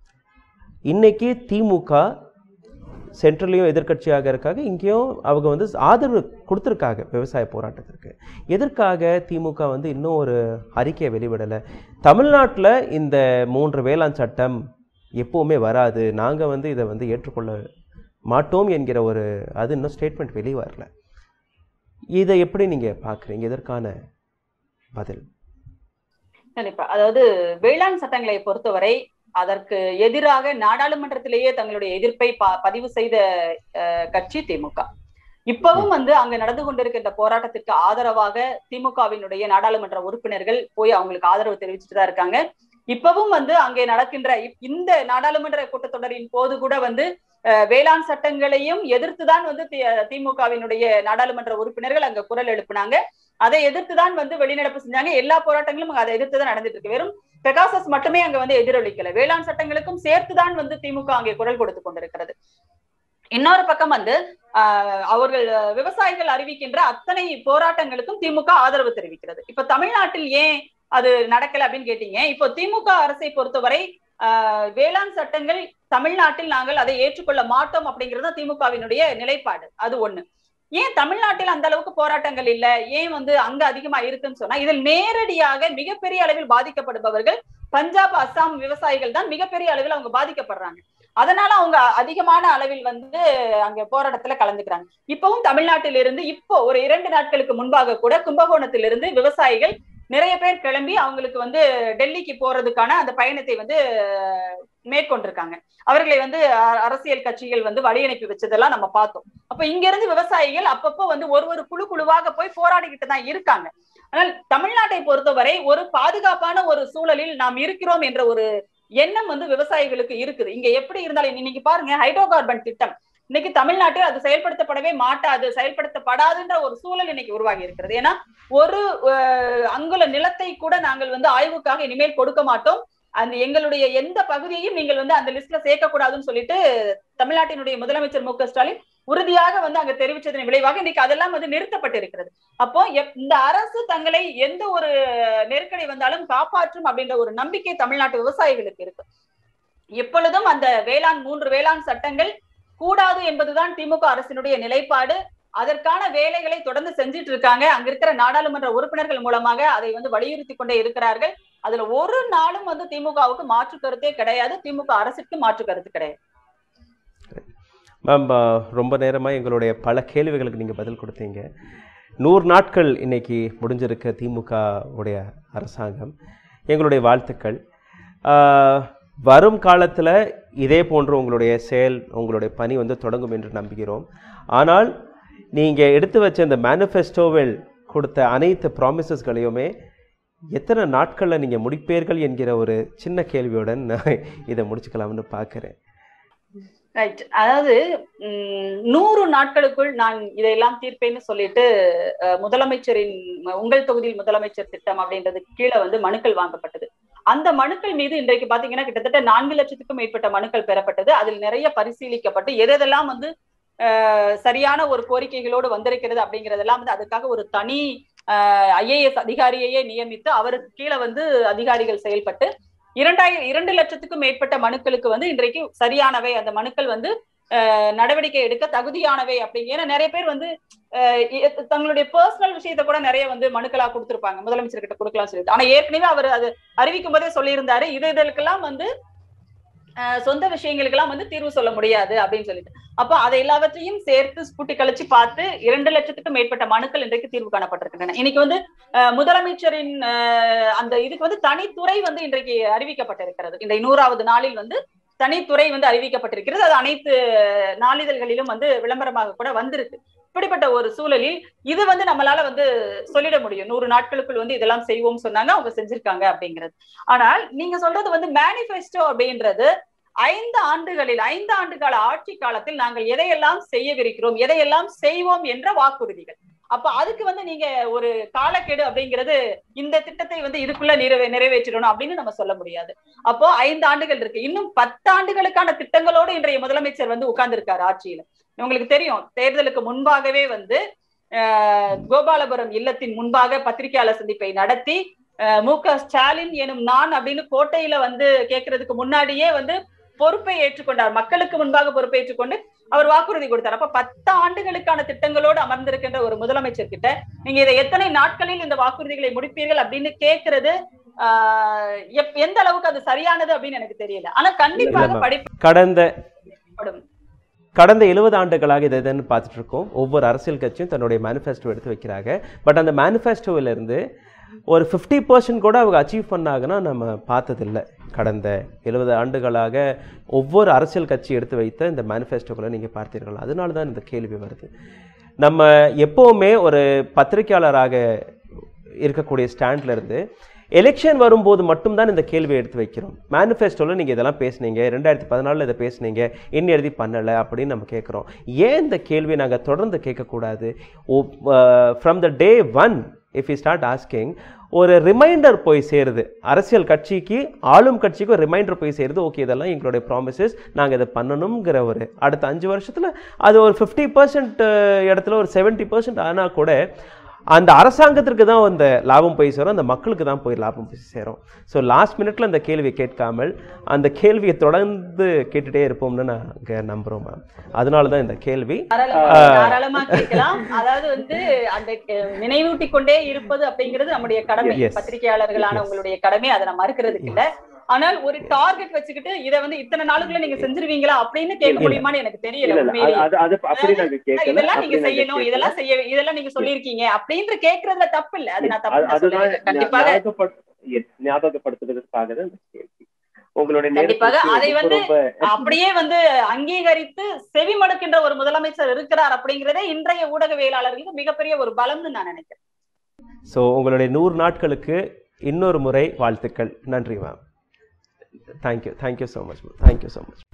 இன்னைக்கு திமுக சென்ட்ரலையும் எதிர்க்கட்சியாக இருக்காங்க இங்கேயும் அவங்க வந்து ஆதரவு கொடுத்துருக்காங்க விவசாய போராட்டத்திற்கு எதற்காக திமுக வந்து இன்னும் ஒரு அறிக்கையை வெளிவிடலை தமிழ்நாட்டில் இந்த மூன்று வேளாண் சட்டம் எப்போவுமே வராது நாங்கள் வந்து இதை வந்து ஏற்றுக்கொள்ள மாட்டோம் என்கிற ஒரு அது இன்னும் ஸ்டேட்மெண்ட் வெளியே வரல இதை எப்படி நீங்கள் பார்க்குறீங்க இதற்கான பதில் கண்டிப்பா அதாவது வேளாண் சட்டங்களை பொறுத்தவரை அதற்கு எதிராக நாடாளுமன்றத்திலேயே தங்களுடைய எதிர்ப்பை ப- பதிவு செய்த அஹ், கட்சி திமுக இப்பவும் வந்து அங்க நடந்து கொண்டிருக்கின்ற போராட்டத்திற்கு ஆதரவாக திமுகவினுடைய நாடாளுமன்ற உறுப்பினர்கள் போய் அவங்களுக்கு ஆதரவு தெரிவிச்சுட்டு தான் இருக்காங்க இப்பவும் வந்து அங்கே நடக்கின்ற இப்- இந்த நாடாளுமன்ற கூட்டத்தொடரின் போது கூட வந்து அஹ், வேளாண் சட்டங்களையும் எதிர்த்துதான் வந்து தி- திமுகவினுடைய நாடாளுமன்ற உறுப்பினர்கள் அங்க குரல் எழுப்பினாங்க அதை எதிர்த்துதான் வந்து வெளிநடப்பு செஞ்சாங்க எல்லா போராட்டங்களும் அங்க அதை எதிர்த்து தான் நடந்துட்டு இருக்கு வெறும் பெகாசஸ் மட்டுமே அங்க வந்து எதிரொலிக்கல வேளாண் சட்டங்களுக்கும் சேர்த்துதான் வந்து திமுக அங்கே குரல் கொடுத்து கொண்டிருக்கிறது இன்னொரு பக்கம் வந்து ஆஹ், அவர்கள் அஹ், விவசாயிகள் அறிவிக்கின்ற அத்தனை போராட்டங்களுக்கும் திமுக ஆதரவு தெரிவிக்கிறது இப்ப தமிழ்நாட்டில் ஏன் அது நடக்கல அப்படின்னு கேட்டீங்க இப்போ திமுக அரசை பொறுத்தவரை ஆஹ், வேளாண் சட்டங்கள் தமிழ்நாட்டில் நாங்கள் அதை ஏற்றுக்கொள்ள மாட்டோம் அப்படிங்கிறது தான் திமுகவினுடைய நிலைப்பாடு அது ஒண்ணு ஏன் தமிழ்நாட்டில் அந்த அளவுக்கு போராட்டங்கள் இல்ல ஏன் வந்து அங்க அதிகமா இருக்குன்னு சொன்னா இதில் நேரடியாக மிகப்பெரிய அளவில் பாதிக்கப்படுபவர்கள் பஞ்சாப் அஸ்ஸாம் விவசாயிகள் தான் மிகப்பெரிய அளவில் அவங்க பாதிக்கப்படுறாங்க அதனால அவங்க அதிகமான அளவில் வந்து அங்க போராட்டத்துல கலந்துக்கிறாங்க இப்பவும் தமிழ்நாட்டில் இருந்து இப்போ ஒரு இரண்டு நாட்களுக்கு முன்பாக கூட கும்பகோணத்திலிருந்து விவசாயிகள் நிறைய பேர் கிளம்பி அவங்களுக்கு வந்து டெல்லிக்கு போறதுக்கான அந்த பயணத்தை வந்து அஹ், மேற்கொண்டிருக்காங்க அவர்களை வந்து அ- அரசியல் கட்சிகள் வந்து வழி அனுப்பி வச்சதெல்லாம் நம்ம பார்த்தோம் அப்ப இங்க இருந்து விவசாயிகள் அப்பப்போ வந்து ஒரு ஒரு குழு குழுவாக போய் போராடிக்கிட்டு தான் இருக்காங்க ஆனால் தமிழ்நாட்டை பொறுத்தவரை ஒரு பாதுகாப்பான ஒரு சூழலில் நாம் இருக்கிறோம் என்ற ஒரு எண்ணம் வந்து விவசாயிகளுக்கு இருக்குது இங்க எப்படி இருந்தாலும் இன்னைக்கு பாருங்க ஹைட்ரோ கார்பன் திட்டம் இன்னைக்கு தமிழ்நாட்டில் அது செயல்படுத்தப்படவே மாட்டாது செயல்படுத்தப்படாதுன்ற ஒரு சூழல் இன்னைக்கு உருவாகி இருக்கிறது ஏன்னா ஒரு அஹ், அங்குல நிலத்தை கூட நாங்கள் வந்து ஆய்வுக்காக இனிமேல் கொடுக்க மாட்டோம் அந்த எங்களுடைய எந்த பகுதியையும் நீங்கள் வந்து அந்த லிஸ்ட்ல சேர்க்க கூடாதுன்னு சொல்லிட்டு தமிழ்நாட்டினுடைய முதலமைச்சர் மு க ஸ்டாலின் உறுதியாக வந்து அங்க தெரிவிச்சதன் விளைவாக இன்னைக்கு அதெல்லாம் வந்து நிறுத்தப்பட்டிருக்கிறது அப்போ எப்- இந்த அரசு தங்களை எந்த ஒரு நெருக்கடி வந்தாலும் காப்பாற்றும் அப்படின்ற ஒரு நம்பிக்கை தமிழ்நாட்டு விவசாயிகளுக்கு இருக்கு எப்பொழுதும் அந்த வேளாண் மூன்று வேளாண் சட்டங்கள் கூடாது என்பதுதான் திமுக அரசினுடைய நிலைப்பாடு அதற்கான வேலைகளை தொடர்ந்து செஞ்சிட்டு இருக்காங்க அங்க இருக்கிற நாடாளுமன்ற உறுப்பினர்கள் மூலமாக அதை வந்து வலியுறுத்தி கொண்டே இருக்கிறார்கள் அதுல ஒரு நாளும் வந்து திமுகவுக்கு மாற்று கருத்தே கிடையாது திமுக அரசுக்கு மாற்று கருத்து கிடையாது மேம் ரொம்ப நேரமாக எங்களுடைய பல கேள்விகளுக்கு நீங்கள் பதில் கொடுத்தீங்க நூறு நாட்கள் இன்னைக்கு முடிஞ்சிருக்க திமுக உடைய அரசாங்கம் எங்களுடைய வாழ்த்துக்கள் ஆஹ், வரும் காலத்தில் இதே போன்று உங்களுடைய செயல் உங்களுடைய பணி வந்து தொடங்கும் என்று நம்புகிறோம் ஆனால் நீங்கள் எடுத்து வச்ச இந்த மேனிஃபெஸ்டோவில் கொடுத்த அனைத்து ப்ராமிசஸ்களையுமே எத்தனை நாட்களில் நீங்கள் முடிப்பீர்கள் என்கிற ஒரு சின்ன கேள்வியுடன் நான் இதை முடிச்சுக்கலாம்னு பார்க்குறேன் ரைட் அதாவது ம், நூறு நாட்களுக்குள் நான் இதையெல்லாம் தீர்ப்பேன்னு சொல்லிட்டு அஹ், முதலமைச்சரின் ம- உங்கள் தொகுதியில் முதலமைச்சர் திட்டம் அப்படின்றது கீழே வந்து மனுக்கள் வாங்கப்பட்டது அந்த மனுக்கள் மீது இன்றைக்கு பாத்தீங்கன்னா கிட்டத்தட்ட நான்கு லட்சத்துக்கும் மேற்பட்ட மனுக்கள் பெறப்பட்டது அதில் நிறைய பரிசீலிக்கப்பட்டு எதெல்லாம் வந்து அஹ், சரியான ஒரு கோரிக்கைகளோடு வந்திருக்கிறது அப்படிங்கறதெல்லாம் வந்து அதுக்காக ஒரு தனி ஐஏஎஸ் அதிகாரியையே நியமித்து அவருக்கு கீழே வந்து அதிகாரிகள் செயல்பட்டு இரண்டாயிரம் இரண்டு லட்சத்துக்கும் மேற்பட்ட மனுக்களுக்கு வந்து இன்றைக்கு சரியானவை அந்த மனுக்கள் வந்து அஹ், நடவடிக்கை எடுக்க தகுதியானவை அப்படிங்க ஏன்னா நிறைய பேர் வந்து அஹ், இ- தங்களுடைய பர்சனல் விஷயத்தை கூட நிறைய வந்து மனுக்களா கொடுத்திருப்பாங்க முதலமைச்சர் கிட்ட கொடுக்கலாம் சொல்லிட்டு ஆனா ஏற்கனவே அவர் அது அறிவிக்கும் போதே சொல்லியிருந்தாரு இது இதற்கெல்லாம் வந்து அஹ், சொந்த விஷயங்களுக்கெல்லாம் வந்து தீர்வு சொல்ல முடியாது அப்படின்னு சொல்லிட்டு அப்ப அதை எல்லாவற்றையும் சேர்த்து ஸ்புட்டி கழிச்சு பார்த்து இரண்டு லட்சத்துக்கும் மேற்பட்ட மனுக்கள் இன்றைக்கு தீர்வு காணப்பட்டிருக்கின்றன இன்னைக்கு வந்து அஹ், முதலமைச்சரின் அஹ், அந்த இதுக்கு வந்து தனித்துறை வந்து இன்றைக்கு அறிவிக்கப்பட்டிருக்கிறது இந்த நூறாவது நாளில் வந்து தனித்துறை வந்து அறிவிக்கப்பட்டிருக்கிறது அது அனைத்து நாளிதழ்களிலும் வந்து விளம்பரமாக கூட வந்திருக்கு இப்படிப்பட்ட ஒரு சூழலில் இது வந்து நம்மளால வந்து சொல்லிட முடியும் நூறு நாட்களுக்குள் வந்து இதெல்லாம் செய்வோம் சொன்னாங்க அவங்க செஞ்சிருக்காங்க அப்படிங்கிறது ஆனால் நீங்க சொல்றது வந்து மேனிஃபெஸ்டோ அப்படின்றது ஐந்து ஆண்டுகளில் ஐந்து ஆண்டு கால ஆட்சி காலத்தில் நாங்கள் எதையெல்லாம் செய்யவிருக்கிறோம் எதையெல்லாம் செய்வோம் என்ற வாக்குறுதிகள் அப்ப அதுக்கு வந்து நீங்க ஒரு காலக்கெடு அப்படிங்கிறது இந்த திட்டத்தை வந்து இதுக்குள்ள நிறைவே நிறைவேற்றணும் அப்படின்னு நம்ம சொல்ல முடியாது அப்போ ஐந்து ஆண்டுகள் இருக்கு இன்னும் பத்து ஆண்டுகளுக்கான திட்டங்களோடு இன்றைய முதலமைச்சர் வந்து உட்கார்ந்திருக்காரு ஆட்சியில உங்களுக்கு தெரியும் தேர்தலுக்கு முன்பாகவே வந்து அஹ், கோபாலபுரம் இல்லத்தின் முன்பாக பத்திரிகையாளர் சந்திப்பை நடத்தி அஹ், மு க ஸ்டாலின் எனும் நான் அப்படின்னு கோட்டையில வந்து கேட்கறதுக்கு முன்னாடியே வந்து பொறுப்பை ஏற்றுக்கொண்டார் மக்களுக்கு முன்பாக பொறுப்பை ஏற்றுக்கொண்டு அவர் வாக்குறுதி கொடுத்தார் அப்ப பத்து ஆண்டுகளுக்கான திட்டங்களோடு அமர்ந்திருக்கின்ற ஒரு முதலமைச்சர் கிட்ட நீங்க இதை எத்தனை நாட்களில் இந்த வாக்குறுதிகளை முடிப்பீர்கள் அப்படின்னு கேட்கறது ஆஹ் எப்- எந்த அளவுக்கு அது சரியானது அப்படின்னு எனக்கு தெரியல ஆனா கண்டிப்பாக இல்ல, படிப்பு கடந்த படும். கடந்த எழுபது ஆண்டுகளாக இதை இதுன்னு பார்த்துட்டு இருக்கோம் ஒவ்வொரு அரசியல் கட்சியும் தன்னுடைய மேனிஃபெஸ்டோ எடுத்து வைக்கிறாங்க பட் அந்த manifesto-ல இருந்து ஒரு ஃபிஃப்டி பர்சன்ட் கூட அவங்க அச்சீவ் பண்ணாங்கன்னா நம்ம பார்த்ததில்ல கடந்த எழுபது ஆண்டுகளாக ஒவ்வொரு அரசியல் கட்சி எடுத்து வைத்த இந்த மேனிஃபெஸ்டோக்களை நீங்கள் பார்த்தீர்கள் அதனால தான் இந்த கேள்வி வருது நம்ம எப்போவுமே ஒரு பத்திரிக்கையாளராக இருக்கக்கூடிய ஸ்டாண்ட்ல இருந்து எலெக்ஷன் வரும்போது மட்டும்தான் இந்த கேள்வியை எடுத்து வைக்கிறோம் மேனிஃபெஸ்டோவில் நீங்கள் இதெல்லாம் பேசுனீங்க ரெண்டாயிரத்தி பதினாலில் இதை பேசுனீங்க இன்னும் எழுதி பண்ணலை அப்படின்னு நம்ம கேட்குறோம் ஏன் இந்த கேள்வியை நாங்கள் தொடர்ந்து கேட்கக்கூடாது from the day one if you start asking ஒரு ரிமைண்டர் போய் சேருது அரசியல் கட்சிக்கு ஆளும் கட்சிக்கு ஒரு ரிமைண்டர் போய் சேருது ஓகே இதெல்லாம் எங்களுடைய ப்ராமிசஸ் நாங்கள் இதை பண்ணணுங்கிற ஒரு அடுத்த அஞ்சு வருஷத்தில் அது ஒரு ஃபிஃப்டி பர்சன்ட் இடத்துல ஒரு செவன்ட்டி பர்சன்ட் ஆனால் கூட அந்த அரசாங்கத்திற்கு தான் அந்த லாபம் போய் சேரும் அந்த மக்களுக்கு தான் போய் லாபம் போய் சேரும் ஸோ லாஸ்ட் மினிட்ல அந்த கேள்வியை கேட்காமல் அந்த கேள்வியை தொடர்ந்து கேட்டுட்டே இருப்போம்னு நாங்கள் நம்புகிறோம் மேம் அதனால தான் இந்த கேள்வி தாராளமா தாராளமா கேட்கலாம் அதாவது வந்து அந்த அஹ், நினைவூட்டிக் கொண்டே இருப்பது அப்படிங்கிறது நம்முடைய கடமை Yes. பத்திரிகையாளர்களான Yes. உங்களுடைய கடமை அதை நம்ம மறுக்கிறதுக்கு இல்ல ஆனால் ஒரு டார்கெட் வச்சுக்கிட்டு இதை வந்து இத்தனை நாளுக்குள்ள நீங்க செஞ்சிருவீங்களா அப்படின்னு கேட்க இல்ல. முடியுமான்னு எனக்கு தெரியல இல்ல இல்ல உண்மையிலேயே. அது- அது அது அப்படி நாங்க கேட்கல இதெல்லாம் நீங்க அப்படி நாங்க செய்யணும் கேட்கல. இதெல்லாம் செய்ய இதெல்லாம் நீங்க சொல்லியிருக்கீங்க அப்படின்ற கேக்குறதுல தப்பு இல்ல அது நான் தப்பு அது- நான் அதுதான் சொல்லல. கண்டிப்பாக ஞாபகப்படு- yes, ஞாபகப்படுத்துவதற்காக தான் இந்த கேள்வி உங்களுடைய கண்டிப்பாக நேரத்திற்கு அதை ரொம்ப வந்து ரொம்ப அப்படியே வந்து அங்கீகரித்து செவிமடுக்கின்ற ஒரு முதலமைச்சர் இருக்கிறார் அப்படிங்கறதே இன்றைய ஊடகவியலாளர்களுக்கு மிகப்பெரிய ஒரு பலம்னு நான் நினைக்கிறேன் ஸோ உங்களுடைய நூறு நாட்களுக்கு இன்னொரு முறை வாழ்த்துக்கள் நன்றி ma'am thank you thank you so much ma'am thank you so much